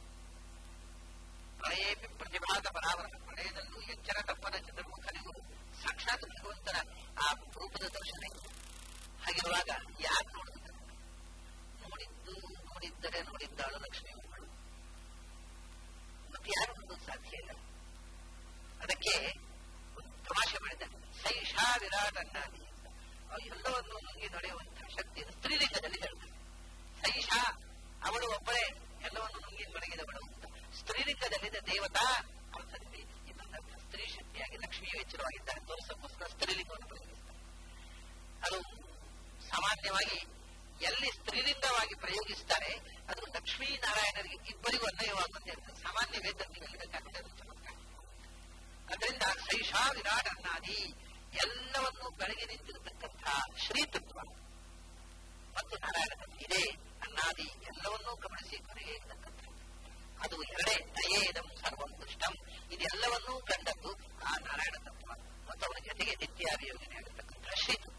ಪ್ರಳಯೇಪಿ ಪ್ರತಿಭಾತ ಪರಾವರ್ತ ಪ್ರಳಯದಲ್ಲೂ ಎಚ್ಚರ ತಪ್ಪದ ಚತುರ್ಮುಖನಿಗೂ ಸಾಕ್ಷಾತ್ ಭಗವಂತನ ಆ ರೂಪದ ದರ್ಶನ ಇದೆ ಹಾಗಿರುವಾಗ ಯಾರು ನೋಡುವುದು ನೋಡಿದ್ದು ನೋಡಿದ್ದರೆ ನೋಡಿದ್ದಾಳು ಲಕ್ಷ್ಮೀ ಮಕ್ಕಳು ಮತ್ತೆ ಯಾರು ನೋಡೋದು ಸಾಧ್ಯ ಇಲ್ಲ ಅದಕ್ಕೆ ಒಂದು ತಮಾಷೆ ಮಾಡಿದ್ದಾರೆ ಸೈಷಾ ವಿರಾಟ್ ಅನ್ನಾದಿ ಎಲ್ಲವನ್ನು ನುಂಗಿ ನಡೆಯುವಂತಹ ಶಕ್ತಿ ಸ್ತ್ರೀಲಿಂಗದಲ್ಲಿ ಹೇಳ್ತಾರೆ ಸೈಷಾ ಅವಳು ಒಬ್ಬಳೇ ಎಲ್ಲವನ್ನು ನುಂಗಿ ಮಡಗಿದವಳು ಅಂತ ಸ್ತ್ರೀಲಿಂಗದಲ್ಲಿದ್ದ ದೇವತಾ ಅರ್ಥದಲ್ಲಿ ಇನ್ನೊಂದು ಸ್ತ್ರೀ ಶಕ್ತಿಯಾಗಿ ಲಕ್ಷ್ಮಿಯು ಎಚ್ಚರವಾಗಿದ್ದಾರೆ ತೋರಿಸಕ್ಕೋಸ್ಕರ ಸ್ತ್ರೀಲಿಂಗವನ್ನು ಪ್ರಯೋಗಿಸ್ತಾರೆ ಅದು ಸಾಮಾನ್ಯವಾಗಿ ಎಲ್ಲಿ ಸ್ತ್ರೀಲಿಂಗವಾಗಿ ಪ್ರಯೋಗಿಸ್ತಾರೆ ಅದು ಲಕ್ಷ್ಮೀ ನಾರಾಯಣರಿಗೆ ಇಬ್ಬರಿಗೂ ಅನ್ವಯವಾಗುವಂತೆ ಇರ್ತದೆ ಸಾಮಾನ್ಯ ವೇದಗಳಲ್ಲಿ ಬೇಕಾಗಿದೆ ಅದು ಚಮತ್ಕಾರ ಅದರಿಂದ ಸೈಷಾ ವಿರಾಟ್ ಅನ್ನಾದಿ ಎಲ್ಲವನ್ನು ಬೆಳಗಿ ನಿಂತಿರತಕ್ಕಂಥ ಶ್ರೀತತ್ವ ಮತ್ತು ನಾರಾಯಣ ತತ್ವ ಇದೆ ಅನ್ನಾದಿ ಎಲ್ಲವನ್ನೂ ಗಮನಿಸಿ ಕೊನೆಗೆ ಇರತಕ್ಕಂಥ ಅದು ಎರಡೇ ದಯೇದಂ ಸರ್ವಂ ದುಷ್ಟಂ ಇದೆಲ್ಲವನ್ನೂ ಕಂಡದ್ದು ಆ ನಾರಾಯಣ ತತ್ವ ಮತ್ತು ಅವನ ಜೊತೆಗೆ ನಿತ್ಯಾಭಿಯೋಗಿನಿಯಾಗಿರ್ತಕ್ಕಂಥ ಶ್ರೀತತ್ವ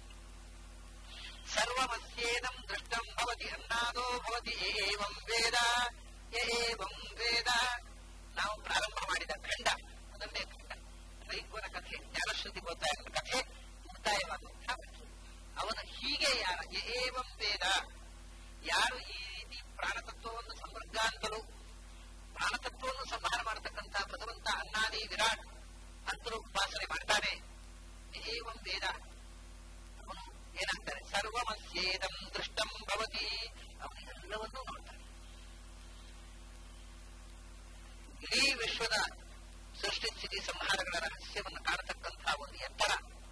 ಸರ್ವಮಸ್ಯೇದಂ ದೃಷ್ಟಂ ಭವತಿ ಅನ್ನಾದೋ ಭವತಿ ಏವಂ ವೇದ ಏವಂ ವೇದ ನಾವು ಪ್ರಾರಂಭ ಮಾಡಿದ ಖಂಡ ಅದನ್ನೇ ಖಂಡ ರೈಕೋನ ಕಥೆ ಜ್ಞಾನಶ್ರುತಿ ಗೊತ್ತಾಗದ ಕಥೆ ಮುಕ್ತಾಯವಾದಂತಹ ಅವನು ಹೀಗೆ ಯಾರ ಏವಂ ವೇದ ಯಾರು ಈ ರೀತಿ ಪ್ರಾಣತತ್ವವನ್ನು ಸಂವರ್ಗ ಅಂತಲೂ ಪ್ರಾಣತತ್ವವನ್ನು ಸಂಹಾರ ಮಾಡತಕ್ಕಂಥ ಭಗವಂತ ಅನ್ನಾದಿ ವಿರಾಟ್ ಅಂತಲೂ ಉಪಾಸನೆ ಮಾಡ್ತಾನೆ ಏವಂ ವೇದ ಅವನು ಏನಾಗ್ತಾನೆ ಸರ್ವಮಸ್ಯೇದಂ ದೃಷ್ಟಂ ಭವತಿ ಅವನು ಎಲ್ಲವನ್ನೂ ನೋಡ್ತಾನೆ ಇಡೀ ವಿಶ್ವದ ಸೃಷ್ಟಿ ಸ್ಥಿತಿ ಸಂಹಾರಗಳ ರಹಸ್ಯವನ್ನು ಕಾಣತಕ್ಕಂತಹ ಒಂದು ಎತ್ತರ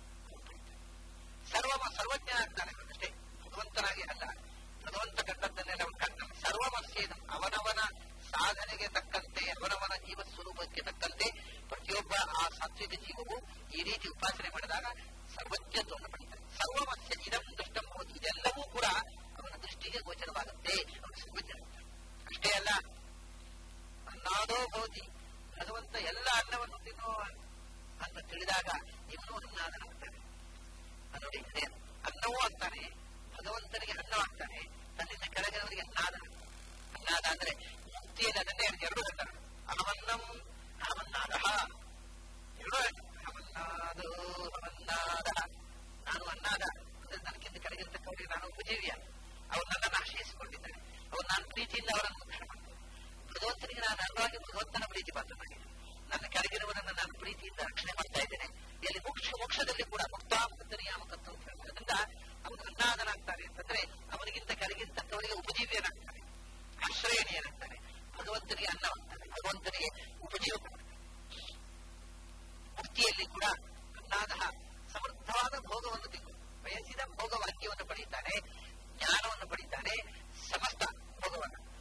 ಸರ್ವ ಸರ್ವಜ್ಞನಾಗ್ತಾನೆ ಅಷ್ಟೇ ಭಗವಂತನಾಗಿ ಅಲ್ಲ ಭಗವಂತ ಕಂಡದ್ದನ್ನೆಲ್ಲ ಅವನು ಕಂಡ ಸರ್ವಮಸ್ಯೇದಂ ಅವನವನ ಸಾಧನೆಗೆ ತಕ್ಕಂತೆ ಅವನವನ ಜೀವ ಸ್ವರೂಪಕ್ಕೆ ತಕ್ಕಂತೆ ಪ್ರತಿಯೊಬ್ಬ ಆ ಸಾತ್ವಿಕ ಜೀವವು ಈ ರೀತಿ ಉಪಾಸನೆ ಮಾಡಿದಾಗ ಸರ್ವಜ್ಞತ್ವವನ್ನು ಪಡಿತಾರೆ ಸರ್ವಮಸ್ಯ ಇದಂ ದೃಷ್ಟಂ ಭವತಿ ಇದೆಲ್ಲವೂ ಕೂಡ ಅವನ ದೃಷ್ಟಿಗೆ ಗೋಚರವಾಗುತ್ತೆ ಅವನು ಸರ್ವಜ್ಞನಾಗ್ತಾನೆ ಅಷ್ಟೇ ಅಲ್ಲ ಅನ್ನಾದೋ ಭವತಿ ಭಗವಂತ ಎಲ್ಲ ಅನ್ನವನ್ನು ತಿನ್ನುವ ಅಂತ ತಿಳಿದಾಗ ಇವನು ಅನ್ನಾದನಾಗ್ತಾನೆ ನೋಡಿ ಅದೇ ಅನ್ನವೂ ಆಗ್ತಾನೆ ಭಗವಂತನಿಗೆ ಅನ್ನವಾಗ್ತಾನೆ ತನ್ನಿಂದ ಕೆಳಗಿನವರಿಗೆ ಅನ್ನಾದ ಅನ್ನಾದ ಅಂದ್ರೆ ಮುಕ್ತಿಯಲ್ಲಿ ಅದನ್ನೇ ಎರಡು ಹೇಳ್ತಾರೆ ಅಹಮನ್ನಂ ಅಹಮನ್ನಾದ ಎರಡು ಅಹಮನ್ನಾದ ಅಹಮನ್ನಾದ ನಾನು ಅನ್ನಾದ ಅಂದ್ರೆ ನನಗಿಂತ ಕೆಳಗಿರ್ತಕ್ಕವರಿಗೆ ನಾನು ಉಪಜೀವಿಯ ಅವರು ನನ್ನನ್ನು ಆಶ್ರಯಿಸಿಕೊಂಡಿದ್ದಾರೆ ಅವ್ರು ನಾನು ಪ್ರೀತಿಯಿಂದ ಅವರನ್ನು ಮುಖ್ಯ ಮಾಡ್ತೇನೆ ಭಗವಂತನಿಗೆ ನಾನು ಅಂಗವಾಗಿ ಭಗವಂತನ ಪ್ರೀತಿ ಪಾತ್ರನಾಗಿದೆ ನನ್ನ ಕೆಳಗಿರುವವರನ್ನು ನಾನು ಪ್ರೀತಿಯಿಂದ ರಕ್ಷಣೆ ಮಾಡ್ತಾ ಇದ್ದೇನೆ ಎಲ್ಲಿ ಮೋಕ್ಷ ಮೋಕ್ಷದಲ್ಲಿ ಕೂಡ ಮುಕ್ತಾಮುಕ್ತ ನಿಯಾಮಕತ್ವ ಅಂತ ಹೇಳ್ತಾರೆ ಅದರಿಂದ ಅವನು ಅನ್ನಾದನಾಗ್ತಾನೆ ಅಂತಂದ್ರೆ ಅವನಿಗಿಂತ ಕೆಳಗಿರ್ತಕ್ಕವರಿಗೆ ಉಪಜೀವಿಯನಾಗ್ತಾನೆ ಆಶ್ರಯಣೀಯನಾಗ್ತಾನೆ ಭಗವಂತನಿಗೆ ಅನ್ನವಾಗ್ತಾನೆ ಭಗವಂತನಿಗೆ ಉಪಜೀವ ಮುಕ್ತಿಯಲ್ಲಿ ಕೂಡ ಅನ್ನಾದ ಸಮೃದ್ಧವಾದ ಭೋಗವನ್ನು ತಿಂದು ಬಯಸಿದ ಭೋಗ ಭಾಗ್ಯವನ್ನು ಪಡೀತಾನೆ ಜ್ಞಾನವನ್ನು ಪಡೀತಾನೆ ಸಮಸ್ತ ಭೋಗವನ್ನು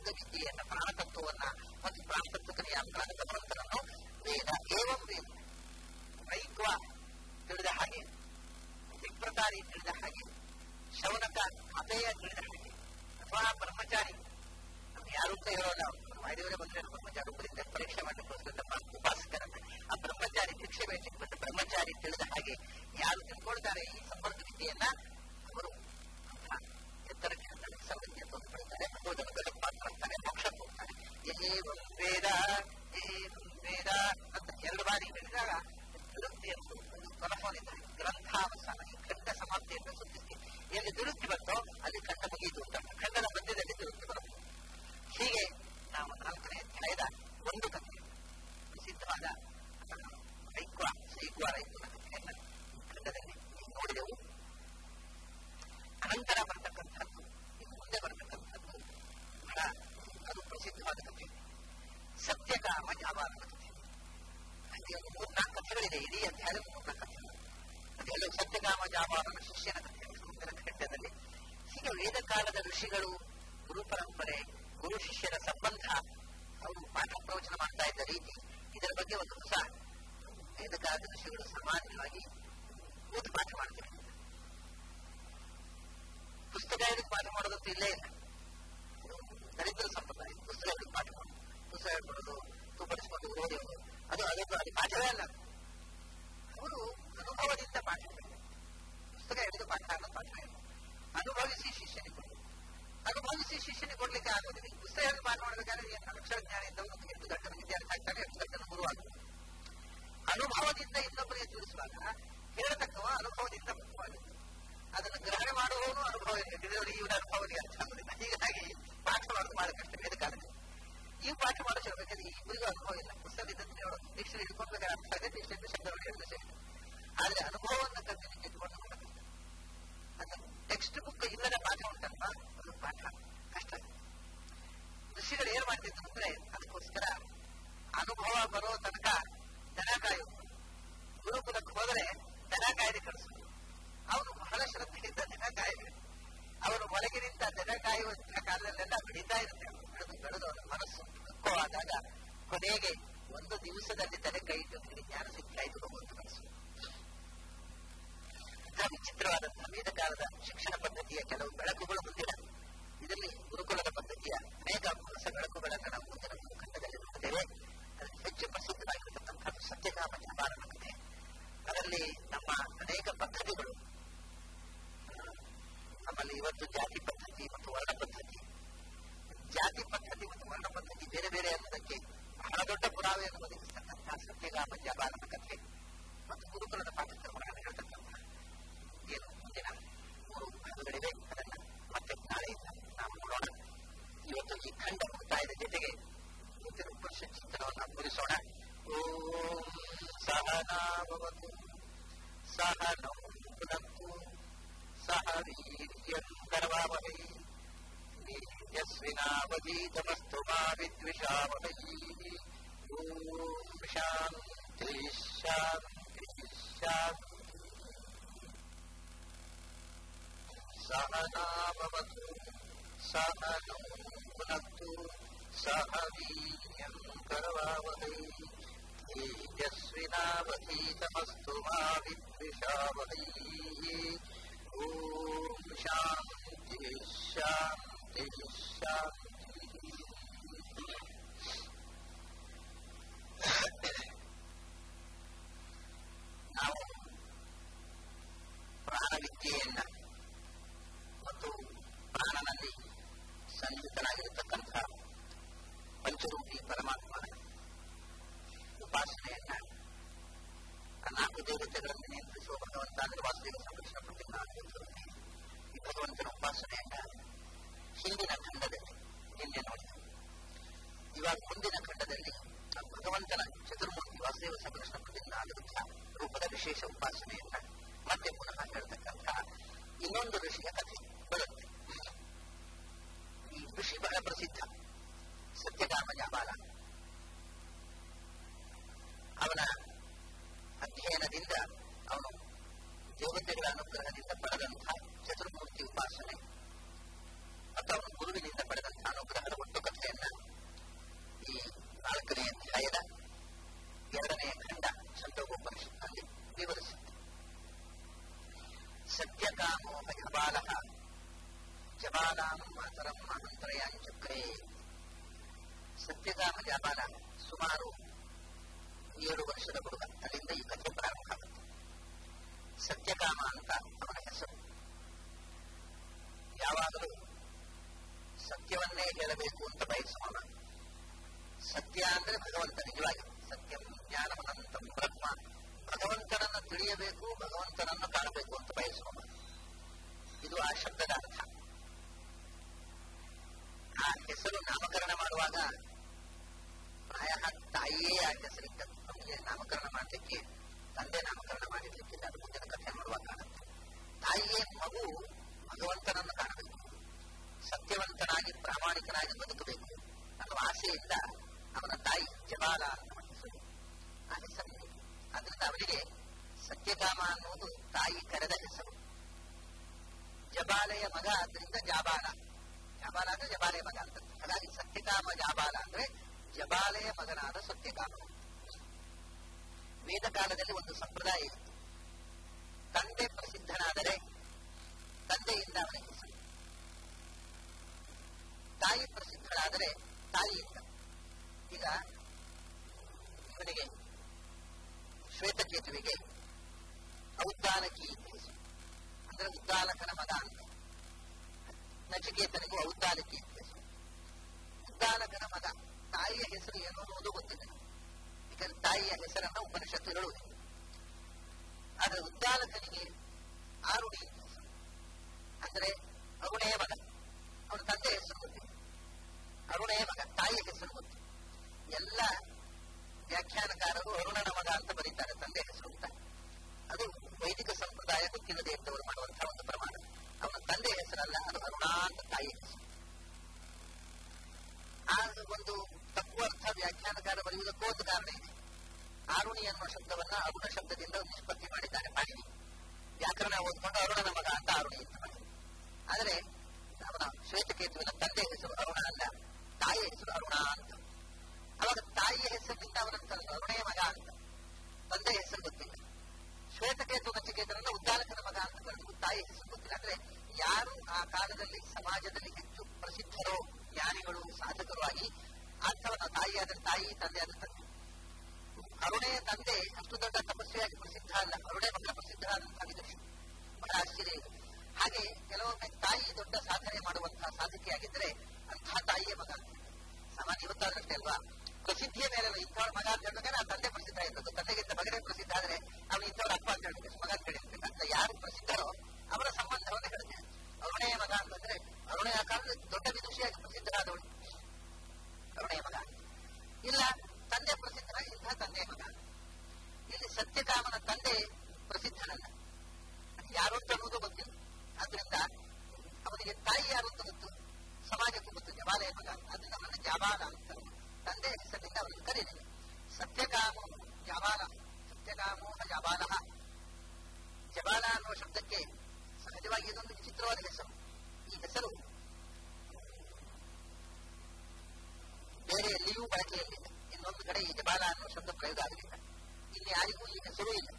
ವಿದ್ಯೆಯನ್ನ ಪ್ರಾಣತತ್ವವನ್ನ ಮತ್ತು ಪ್ರಾಣತತ್ವಕ್ಕೆ ನಿಯಾಮಕರಾದ ಭಗವಂತನನ್ನು ವೇದ ಏವಂ ವೇದ ರೈಕ್ವ ತಿಳಿದ ಹಾಗೆ ವಿಪ್ರಕಾರಿ ತಿಳಿದ ಹಾಗೆ ಶೌನಕ ಅಪೇಯ ತಿಳಿದ ಹಾಗೆ ಅಥವಾ ಬ್ರಹ್ಮಚಾರಿ ನಮ್ಗೆ ಯಾರು ಅಂತ ಹೇಳೋಲ್ಲ ವಾಯುದೇವರೇ ಬಂದ್ರೆ ಬ್ರಹ್ಮಚಾರಿ ಒಬ್ಬರಿಂದ ಪರೀಕ್ಷೆ ಮಾಡಲಿಕ್ಕೋಸ್ಕರ ತಮ್ಮ ಉಪಾಸಕರನ್ನ ಆ ಬ್ರಹ್ಮಚಾರಿ ಭಿಕ್ಷೆ ಬೇಯಿಸಿಕೊಂಡು ಬ್ರಹ್ಮಚಾರಿ ತಿಳಿದ ಹಾಗೆ ಯಾರು ತಿಳ್ಕೊಳ್ತಾರೆ ಈ ಸಂಪರ್ಕ ವಿದ್ಯೆಯನ್ನ ಅವರು ಅಂತಹ ಎತ್ತರಕ್ಕೆ ಅಂತಾರೆ ಸರ್ವಜ್ಞತ್ವ ಪಡಿತಾರೆ ಭಗವದನುಗ್ರಹ ಪಾತ್ರರಾಗ್ತಾರೆ ಮೋಕ್ಷಕ್ಕೆ ಹೋಗ್ತಾರೆ ಏವಂ ವೇದ ಏವಂ ವೇದ ಅಂತ ಎರಡು ಬಾರಿ ಹೇಳಿದಾಗ ದುರುಕ್ತಿ ಅಂತ ಒಂದು ಕೊರಫೋನ್ ಇದ್ದಾರೆ ಗ್ರಂಥಾವಸಾನ ಈ ಖಂಡ ಸಮಾಪ್ತಿಯನ್ನು ಸೂಚಿಸಿ ಎಲ್ಲಿ ದುರುಕ್ತಿ ಬಂತೋ ಅಲ್ಲಿ ಖಂಡ ಮುಗಿಯಿತು ಅಂತ ಖಂಡದ ಮಧ್ಯದಲ್ಲಿ ದುರುಕ್ತಿ ಬರುತ್ತೆ ಹೀಗೆ ನಾವು ನಾಲ್ಕನೇ ಅಧ್ಯಾಯದ ಒಂದು ಕಥೆ ಪ್ರಸಿದ್ಧವಾದ ರೈಕ್ವ ಸೈಕ್ವ ರೈಕ್ವನ ಕಥೆಯನ್ನ ಖಂಡದಲ್ಲಿ ನೋಡಿದೆವು ಅನಂತರ ಬರ್ತಕ್ಕಂಥದ್ದು ಇನ್ನು ಮುಂದೆ ಬರ್ತಕ್ಕಂಥದ್ದು ಬಹಳ ಅದು ಪ್ರಸಿದ್ಧವಾದ ಕಥೆ ಸತ್ಯಕಾಮ ಜಾಬಾರನ ಕಥೆ ಅಲ್ಲಿ ಒಂದು ಮೂರ್ನಾಲ್ಕು ಕಥೆಗಳಿದೆ ಇಡೀ ಅಧ್ಯಾಯದ ಮೂರ್ನಾಲ್ಕು ಕಥೆ ಅದೆಲ್ಲ ಸತ್ಯಕಾಮ ಜಾಬಾರನ ಶಿಷ್ಯನ ಕಥೆ ಮುಂದಿನ ಖಂಡದಲ್ಲಿ ಹೀಗೆ ವೇದ ಕಾಲದ ಋಷಿಗಳು ಗುರು ಪರಂಪರೆ ಗುರು ಶಿಷ್ಯರ ಸಂಬಂಧ ಅವರು ಪಾಠ ಪ್ರವಚನ ಮಾಡ್ತಾ ಇದ್ದ ರೀತಿ ಇದರ ಬಗ್ಗೆ ಒಂದು ಹೊಸ ವೇದ ಕಾಲದ ಋಷಿಗಳು ಸಾಮಾನ್ಯವಾಗಿ ಕೂತು ಪಾಠ ಮಾಡ್ತಾರೆ ಪುಸ್ತಕ ಹಿಡಿದು ಪಾಠ ಮಾಡೋದಂತೂ ಇಲ್ಲೇ ಇಲ್ಲ ದರಿದ್ರ ಸಂಪ್ರದಾಯ ಪುಸ್ತಕ ಹಿಡಿದು ಪಾಠ ಮಾಡೋದು ಪುಸ್ತಕ ಹಿಡ್ಕೊಳ್ಳೋದು ತೂಪಡಿಸಿಕೊಂಡು ಓದೋದು ಅದು ಅದೊಂದು ಅದು ಪಾಠವೇ ಅಲ್ಲ ಅವರು ಅನುಭವದಿಂದ ಪಾಠ ಪುಸ್ತಕ ಹಿಡಿದು ಪಾಠ ಅನ್ನೋ ಪಾಠ ಇಲ್ಲ ಅನುಭವಿಸಿ ಶಿಷ್ಯನಿಗೆ ಕೊಡಬೇಕು ಅನುಭವಿಸಿ ಶಿಷ್ಯನಿಗೆ ಕೊಡ್ಲಿಕ್ಕೆ ಆಗೋದಿಲ್ಲ ಈ ಪುಸ್ತಕ ಹಿಡಿದು ಪಾಠ ಮಾಡಬೇಕಾದ್ರೆ ಏನು ಅಕ್ಷರ ಜ್ಞಾನ ಇದ್ದವನು ಒಂದು ಎಂಟು ಗಂಟೆ ವಿದ್ಯಾರ್ಥಿ ಆಗ್ತಾನೆ ಎಂಟು ಗಂಟೆ ಗುರು ಆಗ್ತಾನೆ ಅನುಭವದಿಂದ ಇನ್ನೊಬ್ಬರಿಗೆ ತಿಳಿಸುವಾಗ ಹೇಳತಕ್ಕವ ಅನುಭವದಿಂದ ಮುಖ್ಯವಾಗಿದೆ ಅದನ್ನು ಗ್ರಹಣ ಮಾಡುವವನು ಅನುಭವ ತಿಳಿದವರಿಗೆ ಇವರ ಅನುಭವನಿಗೆ ಅರ್ಥ ಆಗುದಿಲ್ಲ ಹೀಗಾಗಿ ಪಾಠ ಮಾಡೋದು ಬಹಳ ಕಷ್ಟ ವೇದ ಕಾಲದಲ್ಲಿ ಈ ಪಾಠ ಮಾಡೋ ಬೇಕಾದ್ರೆ ಇಬ್ಬರಿಗೂ ಅನುಭವ ಇಲ್ಲ ಪುಸ್ತಕದಿಂದ ಹೇಳೋದು ಡಿಕ್ಷನರಿ ಹಿಡ್ಕೊಂಡ್ಬೇಕಾದ್ರೆ ಅರ್ಥ ಆಗಿದೆ ಡಿಕ್ಷನರಿ ಶಬ್ದಗಳು ಹೇಳಿದ್ರೆ ಸರಿ ಆದ್ರೆ ಅನುಭವವನ್ನು ಕಣ್ಣಿಗೆ ಇಟ್ಕೊಂಡು ಮಾಡೋದು ಅದು ಟೆಕ್ಸ್ಟ್ ಬುಕ್ ಇಲ್ಲದ ಪಾಠ ಉಂಟಲ್ವಾ ಅದು ಪಾಠ ಕಷ್ಟ ಋಷಿಗಳು ಏನ್ ಮಾಡ್ತಿದ್ರು ಅಂದ್ರೆ ಅದಕ್ಕೋಸ್ಕರ ಅನುಭವ ಬರೋ ತನಕ ದನ ಕಾಯೋದು ಗುರುಕುಲಕ್ಕೆ ಹೋದರೆ ದನ ಕಾಯ್ದೆ ಕಳಿಸೋದು ಅವನು ಬಹಳ ಶ್ರದ್ಧೆಯಿಂದ ದನ ಕಾಯಬೇಕು ಅವನು ಒಳಗಿನಿಂದ ದನ ಕಾಯುವಂತಹ ಕಾಲದಲ್ಲೆಲ್ಲ ಬಿಡಿತಾ ಇರುತ್ತೆ ಬೆಳೆದು ಬೆಳೆದು ಅವನ ಮನಸ್ಸು ಪಕ್ವವಾದಾಗ ಕೊನೆಗೆ ಒಂದು ದಿವಸದಲ್ಲಿ ತಲೆ ಕೈ ಇಟ್ಟು ನಿನಗೆ ಜ್ಞಾನ ಸಿಕ್ಕಾಯ್ತು ಭಗವಂತ ಕಳಿಸು ಅಂತಹ ವಿಚಿತ್ರವಾದಂತಹ ವೇದಕಾಲದ ಶಿಕ್ಷಣ ಪದ್ಧತಿಯ ಕೆಲವು ಬೆಳಕುಗಳು ಮುಂದಿನ ಇದರಲ್ಲಿ ಗುರುಕುಲದ ಪದ್ಧತಿಯ ಅನೇಕ ಹೊಸ ಬೆಳಕುಗಳನ್ನು ನಾವು ಮುಂದಿನ ಖಂಡದಲ್ಲಿ ನೋಡುತ್ತೇವೆ ಅದರಲ್ಲಿ ಹೆಚ್ಚು ಪ್ರಸಿದ್ಧವಾಗಿರತಕ್ಕಂಥದ್ದು ಸತ್ಯಕಾಮ ಜಾಬಾರನ ಕಥೆ ಅದರಲ್ಲಿ ನಮ್ಮ ಅನೇಕ ಪದ್ಧತಿಗಳು ನಮ್ಮಲ್ಲಿ ಇವತ್ತು ಜಾತಿ ಪದ್ಧತಿ ಮತ್ತು ವರ್ಣ ಪದ್ಧತಿ ಜಾತಿ ಪದ್ಧತಿ ಮತ್ತು ವರ್ಣ ಪದ್ಧತಿ ಬೇರೆ ಬೇರೆ ಅನ್ನೋದಕ್ಕೆ ಬಹಳ ದೊಡ್ಡ ಪುರಾವೆಯನ್ನು ಒದಗಿಸತಕ್ಕಂತಹ ಸತ್ಯಗಾಮ ಜಾಬಾರನ ಕಥೆ ಮತ್ತು ಗುರುಕುಲದ ಪಾಠಕ್ರಮಗಳನ್ನು ಹೇಳ್ತಕ್ಕಂತಹ ಏನು ಮುಂದಿನ ಮೂರು ಭಾಗಗಳಿವೆ ಅದನ್ನ ಮತ್ತೆ ನಾಳೆಯಿಂದ ನಾವು ನೋಡೋಣ ಇವತ್ತು ಈ ಖಂಡ ಮುಕ್ತಾಯದ ಜೊತೆಗೆ ಮುಂದಿನ ಉಪನಿಷತ್ ಚಿಂತನವನ್ನು ಮುಗಿಸೋಣ ಓಂ ಸಹನಾಭವತು ಸಹನೌ ಪುನಕ್ತು ಸಹ ವೀರ್ಯಂ ಕರವಾವಹೈ ಯಸ್ವಿನಾವಧೀತಮಸ್ತು ಮಾ ವಿದ್ವಿಷಾವಹೈ ಓಂ ಶಾಂತಿ ಶಾಂತಿ ಶಾಂತಿ सहनाभवतु सहनौ पुनक्तु सह वीर्यं करवावहै तेजस्विनावधीतमस्तु मा विद्विषावहै ॐ शान्तिः शान्तिः शान्तिः ನಾವು ಪ್ರಾಣವಿದ್ಯೆಯನ್ನ ಮತ್ತು ಪ್ರಾಣನಲ್ಲಿ ಸನ್ನಿಹಿತನಾಗಿರತಕ್ಕಂಥ ಪಂಚರೂಪಿ ಪರಮಾತ್ಮನ ಉಪಾಸನೆಯನ್ನ ಆ ನಾಲ್ಕು ದೇವತೆಗಳನ್ನು ನಿಯಂತ್ರಿಸುವ ಭಗವಂತ ಅಂದ್ರೆ ವಾಸುದೇವ ಸಂರಕ್ಷಣ ಪ್ರತಿಜ್ಞಾನ ಈ ಭಗವಂತನ ಉಪಾಸನೆಯನ್ನ ಹಿಂದಿನ ಖಂಡದಲ್ಲಿ ನಿನ್ನೆ ನೋಡಿದ ಇವಾಗ ಮುಂದಿನ ಖಂಡದಲ್ಲಿ ಆ ಭಗವಂತನ ಚತುರ್ಮೂರ್ತಿ ವಾಸುದೇವ ಸಂರಕ್ಷಣ ಪ್ರತಿಜ್ಞಾನ ರೂಪದ ವಿಶೇಷ ಉಪಾಸನೆಯನ್ನ ಮತ್ತೆ ಪುನಃ ಹೇಳ್ತಕ್ಕಂಥ ಇನ್ನೊಂದು ಋಷಿಯ ಕಥೆ ಬರುತ್ತೆ ಈ ಋಷಿ ಬಹಳ ಪ್ರಸಿದ್ಧ ಸತ್ಯಗಾಮ ಜಾಬಾಲ ಅವನ ಅಧ್ಯಯನದಿಂದ ಅವನು ದೇವತೆಗಳ ಅನುಗ್ರಹದಿಂದ ಪಡೆದಂತಹ ಚತುರ್ಮೂರ್ತಿ ಉಪಾಸನೆ ಮತ್ತು ಅವನು ಗುರುವಿನಿಂದ ಪಡೆದಂತಹ ಅನುಗ್ರಹದ ಒಟ್ಟು ಕಥೆ ನಾಲ್ಕನೇ ಅಧ್ಯಾಯದ ಎರಡನೇ ಖಂಡ ಛಂದೋಪನಿಷತ್ನಲ್ಲಿ ವಿವರಿಸಿದೆ ಸತ್ಯಕಾಮೋ ಭಯಬಾಲ ಜಬಾಲಾಂ ಮಾತರಂ ಮಹಂತರಯಾಂಚಕ್ರೇ ಸತ್ಯಕಾಮ ಜಬಾಲ ಸುಮಾರು ಏಳು ವರ್ಷದ ಹುಡುಗ ಅಲ್ಲಿಂದ ಈ ಕಥೆ ಪ್ರಾರಂಭ ಆಗುತ್ತೆ ಸತ್ಯಕಾಮ ಅಂತ ಅವನ ಹೆಸರು ಯಾವಾಗಲೂ ಸತ್ಯವನ್ನೇ ಹೇಳಬೇಕು ಅಂತ ಬಯಸುವವ ಸತ್ಯ ಅಂದ್ರೆ ಭಗವಂತ ನಿಜವಾಗಿ ಸತ್ಯಂ ಜ್ಞಾನವನಂತಂ ಬ್ರಹ್ಮ ಭಗವಂತನನ್ನು ತಿಳಿಯಬೇಕು ಭಗವಂತನನ್ನು ಕಾಣಬೇಕು ಅಂತ ಬಯಸುವವ ಇದು ಆ ಶಬ್ದದ ಅರ್ಥ ಆ ಹೆಸರು ನಾಮಕರಣ ಮಾಡುವಾಗ ಪ್ರಾಯ ತಾಯಿಯೇ ಆ ಹೆಸರಿಟ್ಟದ್ದು ಅವನಿಗೆ ನಾಮಕರಣ ಮಾಡಲಿಕ್ಕೆ ತಂದೆ ನಾಮಕರಣ ಮಾಡಿರ್ಲಿಕ್ಕಿಲ್ಲ ಅದು ಮುಂದಿನ ಕಥೆ ನೋಡುವಾಗ ಕಾಣುತ್ತೆ ತಾಯಿಯೇ ಮಗು ಭಗವಂತನನ್ನು ಕಾಣಬೇಕು ಸತ್ಯವಂತನಾಗಿ ಪ್ರಾಮಾಣಿಕನಾಗಿ ಬದುಕಬೇಕು ಅನ್ನುವ ಆಸೆಯಿಂದ ಅವನ ತಾಯಿ ಜಬಾಲ ಅನ್ನುವ ಹೆಸರು ಆ ಹೆಸರು ಅದರಿಂದ ಅವನಿಗೆ ಸತ್ಯಕಾಮ ಅನ್ನುವುದು ತಾಯಿ ಕರೆದ ಹೆಸರು ಜಬಾಲೆಯ ಮಗ ಆದ್ರಿಂದ ಜಾಬಾಲ ಜಾಬಾಲ ಅಂದ್ರೆ ಜಬಾಲೆಯ ಮಗ ಅಂತ ಹಾಗಾಗಿ ಸತ್ಯಕಾಮ ಜಾಬಾಲ ಅಂದ್ರೆ ಜಬಾಲೆಯ ಮಗನಾದ ಸತ್ಯಕಾಮ ವೇದ ಕಾಲದಲ್ಲಿ ಒಂದು ಸಂಪ್ರದಾಯ ಇತ್ತು ತಂದೆ ಪ್ರಸಿದ್ಧನಾದರೆ ತಂದೆಯಿಂದ ಅವನ ಹೆಸರು ತಾಯಿ ಪ್ರಸಿದ್ಧಳಾದರೆ ತಾಯಿಯಿಂದ ಈಗ ಇವನಿಗೆ ಶ್ವೇತಕೇತುವಿಗೆ ಔದ್ದಾಲಕಿ ಅಂತ ಹೆಸರು ಅಂದ್ರೆ ಉದ್ದಾಲಕನ ಮಗ ಅಂತ ನಚಿಕೇತನಿಗೂ ಔದ್ದಾಲಕಿ ಅಂತ ಹೆಸರು ಉದ್ದಾಲಕನ ಮಗ ತಾಯಿಯ ಹೆಸರು ಏನು ಅನ್ನೋದು ಗೊತ್ತಿದೆ ಯಾಕಂದ್ರೆ ತಾಯಿಯ ಹೆಸರನ್ನ ಉಪನಿಷತ್ತು ಹೇಳುವುದು ಆದ್ರೆ ಉದ್ದಾಲಕನಿಗೆ ಆರುಣಿ ಅಂತ ಹೆಸರು ಅಂದ್ರೆ ಅರುಣೆಯ ಮಗ ಅವನ ತಂದೆ ಹೆಸರು ಗೊತ್ತಿದೆ ಅರುಣೆಯ ಮಗ ತಾಯಿಯ ಹೆಸರು ಗೊತ್ತು ಎಲ್ಲ ವ್ಯಾಖ್ಯಾನಕಾರರು ಅರುಣನ ಮಗ ಅಂತ ಬರೀತಾರೆ ತಂದೆ ಹೆಸರು ಅಂತ ಅದು ವೈದಿಕ ಸಂಪ್ರದಾಯ ಗೊತ್ತಿಲ್ಲದೆ ಇದ್ದವರು ಮಾಡುವಂತಹ ಒಂದು ಪ್ರಮಾಣ ಅವನ ತಂದೆ ಹೆಸರಲ್ಲ ಅದು ಅರುಣ ಅಂತ ತಾಯಿ ಹೆಸರು ಆ ಒಂದು ತಪ್ಪು ಅರ್ಥ ವ್ಯಾಖ್ಯಾನಕಾರ ಬರೆಯುವುದಕ್ಕೂ ಒಂದು ಕಾರಣ ಇದೆ ಆರುಣಿ ಅನ್ನುವ ಶಬ್ದವನ್ನ ಅರುಣ ಶಬ್ದದಿಂದ ನಿಷ್ಪತ್ತಿ ಮಾಡಿದ್ದಾರೆ ಪಾಣಿನಿ ವ್ಯಾಕರಣ ಓದ್ಕೊಂಡು ಅರುಣನ ಮಗ ಅಂತ ಆರುಣಿ ಅಂತ ಮಾಡಿದ್ರು ಆದರೆ ಅವನ ಶ್ವೇತಕೇತುವಿನ ತಂದೆ ಹೆಸರು ಅರುಣ ಅಲ್ಲ ತಾಯಿಯ ಹೆಸರು ಅರುಣ ಅಂತ ಅವಾಗ ತಾಯಿಯ ಹೆಸರಿನಿಂದ ಅವನಂತ ಅರುಣೆಯ ಮಗ ಅಂತ ತಂದೆಯ ಹೆಸರು ಗೊತ್ತಿಲ್ಲ ಶ್ವೇತಕೇತು ನಚಿಕೇತನನ್ನ ಉದ್ದಾಲಕನ ಮಗ ಅಂತ ಕರೆದು ತಾಯಿಯ ಹೆಸರು ಗೊತ್ತಿಲ್ಲ ಅಂದ್ರೆ ಯಾರು ಆ ಕಾಲದಲ್ಲಿ ಸಮಾಜದಲ್ಲಿ ಹೆಚ್ಚು ಪ್ರಸಿದ್ಧರೋ ಜ್ಞಾನಿಗಳು ಸಾಧಕರು ಆಗಿ ಅಂಥವನ ತಾಯಿಯಾದ ತಾಯಿ ತಂದೆಯಾದ ತಂದೆ ಅರುಣೆಯ ತಂದೆ ಅಷ್ಟು ದೊಡ್ಡ ತಪಸ್ವಿಯಾಗಿ ಪ್ರಸಿದ್ಧ ಅಲ್ಲ ಅರುಣೆ ಮಗ ಪ್ರಸಿದ್ಧರಾದಂತಹ ವಿದುಷಿ ಬಹಳ ಆಶ್ಚರ್ಯ ಇದೆ ಹಾಗೆ ಕೆಲವೊಮ್ಮೆ ತಾಯಿ ದೊಡ್ಡ ಸಾಧನೆ ಮಾಡುವಂತಹ ಸಾಧಕಿಯಾಗಿದ್ದರೆ ಅಂತಹ ತಾಯಿಯ ಮಗ ಸಾಮಾನ್ಯ ಇವತ್ತಾದ್ರಷ್ಟೇ ಅಲ್ವಾ ಪ್ರಸಿದ್ಧಿಯ ಮೇಲೆಲ್ಲ ಇಂಥವ್ರ ಮಗ ಅಂತ ಹೇಳಿದಾಗ ಆ ತಂದೆ ಪ್ರಸಿದ್ಧ ಇರ್ತದೆ ತಂದೆಗಿಂತ ಮಗನೇ ಪ್ರಸಿದ್ಧ ಆದ್ರೆ ಅವನು ಇಂಥವ್ರ ಅಪ್ಪ ಅಂತ ಹೇಳಿದ್ರೆ ಮಗ ಅಂತ ಹೇಳಿರ್ಬೇಕು ಅಂತ ಯಾರು ಪ್ರಸಿದ್ಧರೋ ಅವರ ಸಂಬಂಧವನ್ನು ಹೇಳ್ತೇನೆ ಅರುಣೆಯ ಮಗ ಅಂತಂದ್ರೆ ಅರುಣೆಯ ಕಾಲದಲ್ಲಿ ದೊಡ್ಡ ವಿದುಷಿಯಾಗಿ ಪ್ರಸಿದ್ಧರಾದವಳು ಅರುಣೆಯ ಮಗ ಇಲ್ಲ ತಂದೆ ಪ್ರಸಿದ್ಧ ಇಂತಹ ತಂದೆಯ ಮಗ ಇಲ್ಲಿ ಸತ್ಯಕಾಮನ ತಂದೆ ಪ್ರಸಿದ್ಧನಲ್ಲ ಯಾರು ಅಂತ ಅನ್ನೋದು ಗೊತ್ತಿಲ್ಲ ಆದ್ರಿಂದ ಅವನಿಗೆ ತಾಯಿ ಯಾರು ಅಂತ ಗೊತ್ತು ಸಮಾಜಕ್ಕೂ ಗೊತ್ತು ಜಬಾಲೆಯ ಮಗ ಅದರಿಂದ ಅವನನ್ನ ಜಾಬಾಲ ಅಂತ ತಂದೆ ಹೆಸರಿನಿಂದ ಅವನನ್ನು ಕರೀಲಿಲ್ಲ ಸತ್ಯಕಾಮೋ ಜಾಬಾಲ ಸತ್ಯಕಾಮೋ ಜಾಬಾಲ ಜಬಾಲ ಅನ್ನುವ ಶಬ್ದಕ್ಕೆ ಸಹಜವಾಗಿ ಇದೊಂದು ವಿಚಿತ್ರವಾದ ಹೆಸರು ಈ ಹೆಸರು ಬೇರೆ ಎಲ್ಲಿಯೂ ಬಳಕೆಯಲ್ಲಿಲ್ಲ ಇನ್ನೊಂದು ಕಡೆ ಈ ಜಬಾಲ ಅನ್ನುವ ಶಬ್ದ ಪ್ರಯೋಗ ಆಗಲಿಲ್ಲ ಇಲ್ಲಿ ಯಾರಿಗೂ ಈ ಹೆಸರೂ ಇಲ್ಲ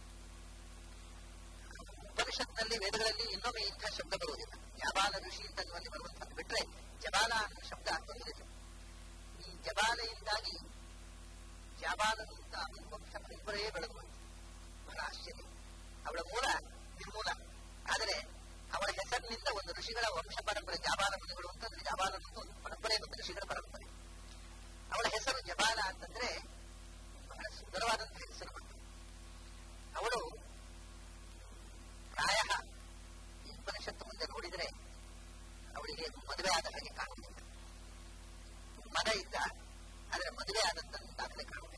ಉಪನಿಷತ್ನಲ್ಲಿ ವೇದಗಳಲ್ಲಿ ಇನ್ನೊಮ್ಮೆ ಇಂಥ ಶಬ್ದ ಬರುವುದಿಲ್ಲ ಜಬಾಲ ಋಷಿ ಅಂತ ಅಲ್ಲಿ ಬರುವಂತಹ ಬಿಟ್ರೆ ಜಬಾಲ ಅನ್ನೋ ಶಬ್ದ ಬರುವುದಿಲ್ಲ ಈ ಜಬಾಲೆಯಿಂದಾಗಿ ಜಬಾಲದಂತ ವಂಶ ಪರಂಪರೆಯೇ ಬೆಳೆದು ಬಹಳ ಆಶ್ಚರ್ಯ ಅವಳ ಮೂಲ ನಿರ್ಮೂಲ ಆದರೆ ಅವಳ ಹೆಸರಿನಿಂದ ಒಂದು ಋಷಿಗಳ ವಂಶ ಪರಂಪರೆ ಜಾಬಾಲ ಮುನಿಗಳು ಅಂತಂದ್ರೆ ಜಾಬಾಲ ಅಂತ ಒಂದು ಪರಂಪರೆ ಮತ್ತು ಋಷಿಗಳ ಪರಂಪರೆ ಅವಳ ಹೆಸರು ಜಬಾಲ ಅಂತಂದ್ರೆ ಬಹಳ ಸುಂದರವಾದಂತಹ ಹೆಸರು ಅವಳು ಪ್ರಾಯ ಈ ಉಪನಿಷತ್ತು ಮುಂದೆ ನೋಡಿದರೆ ಅವಳಿಗೆ ಮದುವೆ ಆದ ಹಾಗೆ ಕಾಣುವುದಿಲ್ಲ ಮಗ ಇದ್ದ ಆದರೆ ಮದುವೆ ಆದಂತ ದಾಖಲೆ ಕಾಣುವುದಿಲ್ಲ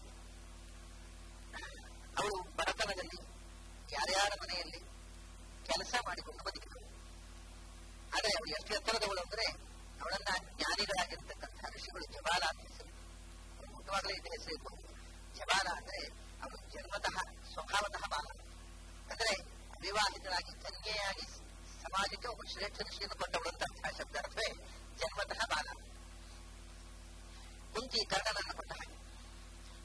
ಅವಳು ಬಡತನದಲ್ಲಿ ಯಾರ್ಯಾರ ಮನೆಯಲ್ಲಿ ಕೆಲಸ ಮಾಡಿಕೊಂಡು ಬದುಕಿದಳು ಆದರೆ ಅವಳು ಎಷ್ಟು ಎತ್ತರದವಳು ಅಂದ್ರೆ ಅವಳನ್ನ ಜ್ಞಾನಿಗಳಾಗಿರ್ತಕ್ಕಂಥ ಋಷಿಗಳು ಜಬಾಲ ಅಂತ ಹೆಸರು ಮುಖ್ಯವಾಗಲೇ ಇದು ಹೆಸರು ಇರಬಹುದು ಜಬಾಲ ಅಂದ್ರೆ ಅವಳು ಜನ್ಮತಃ ಸ್ವಭಾವತಃ ಬಾಲ ಅಂದ್ರೆ ಅವಿವಾಹಿತರಾಗಿ ಕನ್ಯೆಯಾಗಿ ಸಮಾಜಕ್ಕೆ ಒಬ್ಬ ಶ್ರೇಷ್ಠ ಋಷಿಯನ್ನು ಕೊಟ್ಟವಳಂತಹ ಶಬ್ದ ಅರ್ಥವೇ ಜನ್ಮತಃ ಬಾಲ ಕುಂತಿ ಕರ್ಣನನ್ನು ಕೊಟ್ಟ ಹಾಗೆ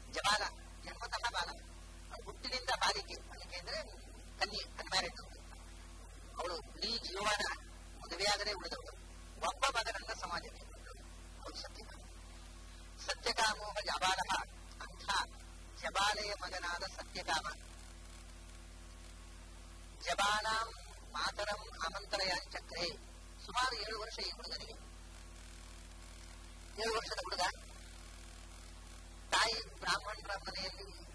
ಜಬಾಲ ಜನ್ಮತಃ ಬಾಲ ಅವಳು ಹುಟ್ಟಿನಿಂದ ಬಾಲಿಕೆ ಬಾಲಿಕೆ ಅಂದ್ರೆ ಕನ್ಯೆ ಅನ್ಮ್ಯಾರಿಡ್ ಅವಳು ಇಡೀ ಜೀವನ ಮದುವೆಯಾಗದೆ ಉಳಿದವಳು ಒಬ್ಬ ಮಗನನ್ನ ಸಮಾಜಕ್ಕೆ ಕೊಟ್ಟಳು ಅವಳು ಸತ್ಯಕಾಮ ಸತ್ಯಕಾಮೋಹ ಜಬಾಲ ಅಂಥ ಜಬಾಲೆಯ ಮಗನಾದ ಸತ್ಯಕಾಮ ಜಬಾಲಾಂ ಮಾತರಂ ಆಮಂತ್ರಯ ಚಕ್ರೆ ಸುಮಾರು ಏಳು ವರ್ಷ ಈ ಹುಡುಗನಿಗೆ ಏಳು ವರ್ಷದ ಹುಡುಗ ತಾಯಿ ಬ್ರಾಹ್ಮಣರ ಮನೆಯಲ್ಲಿ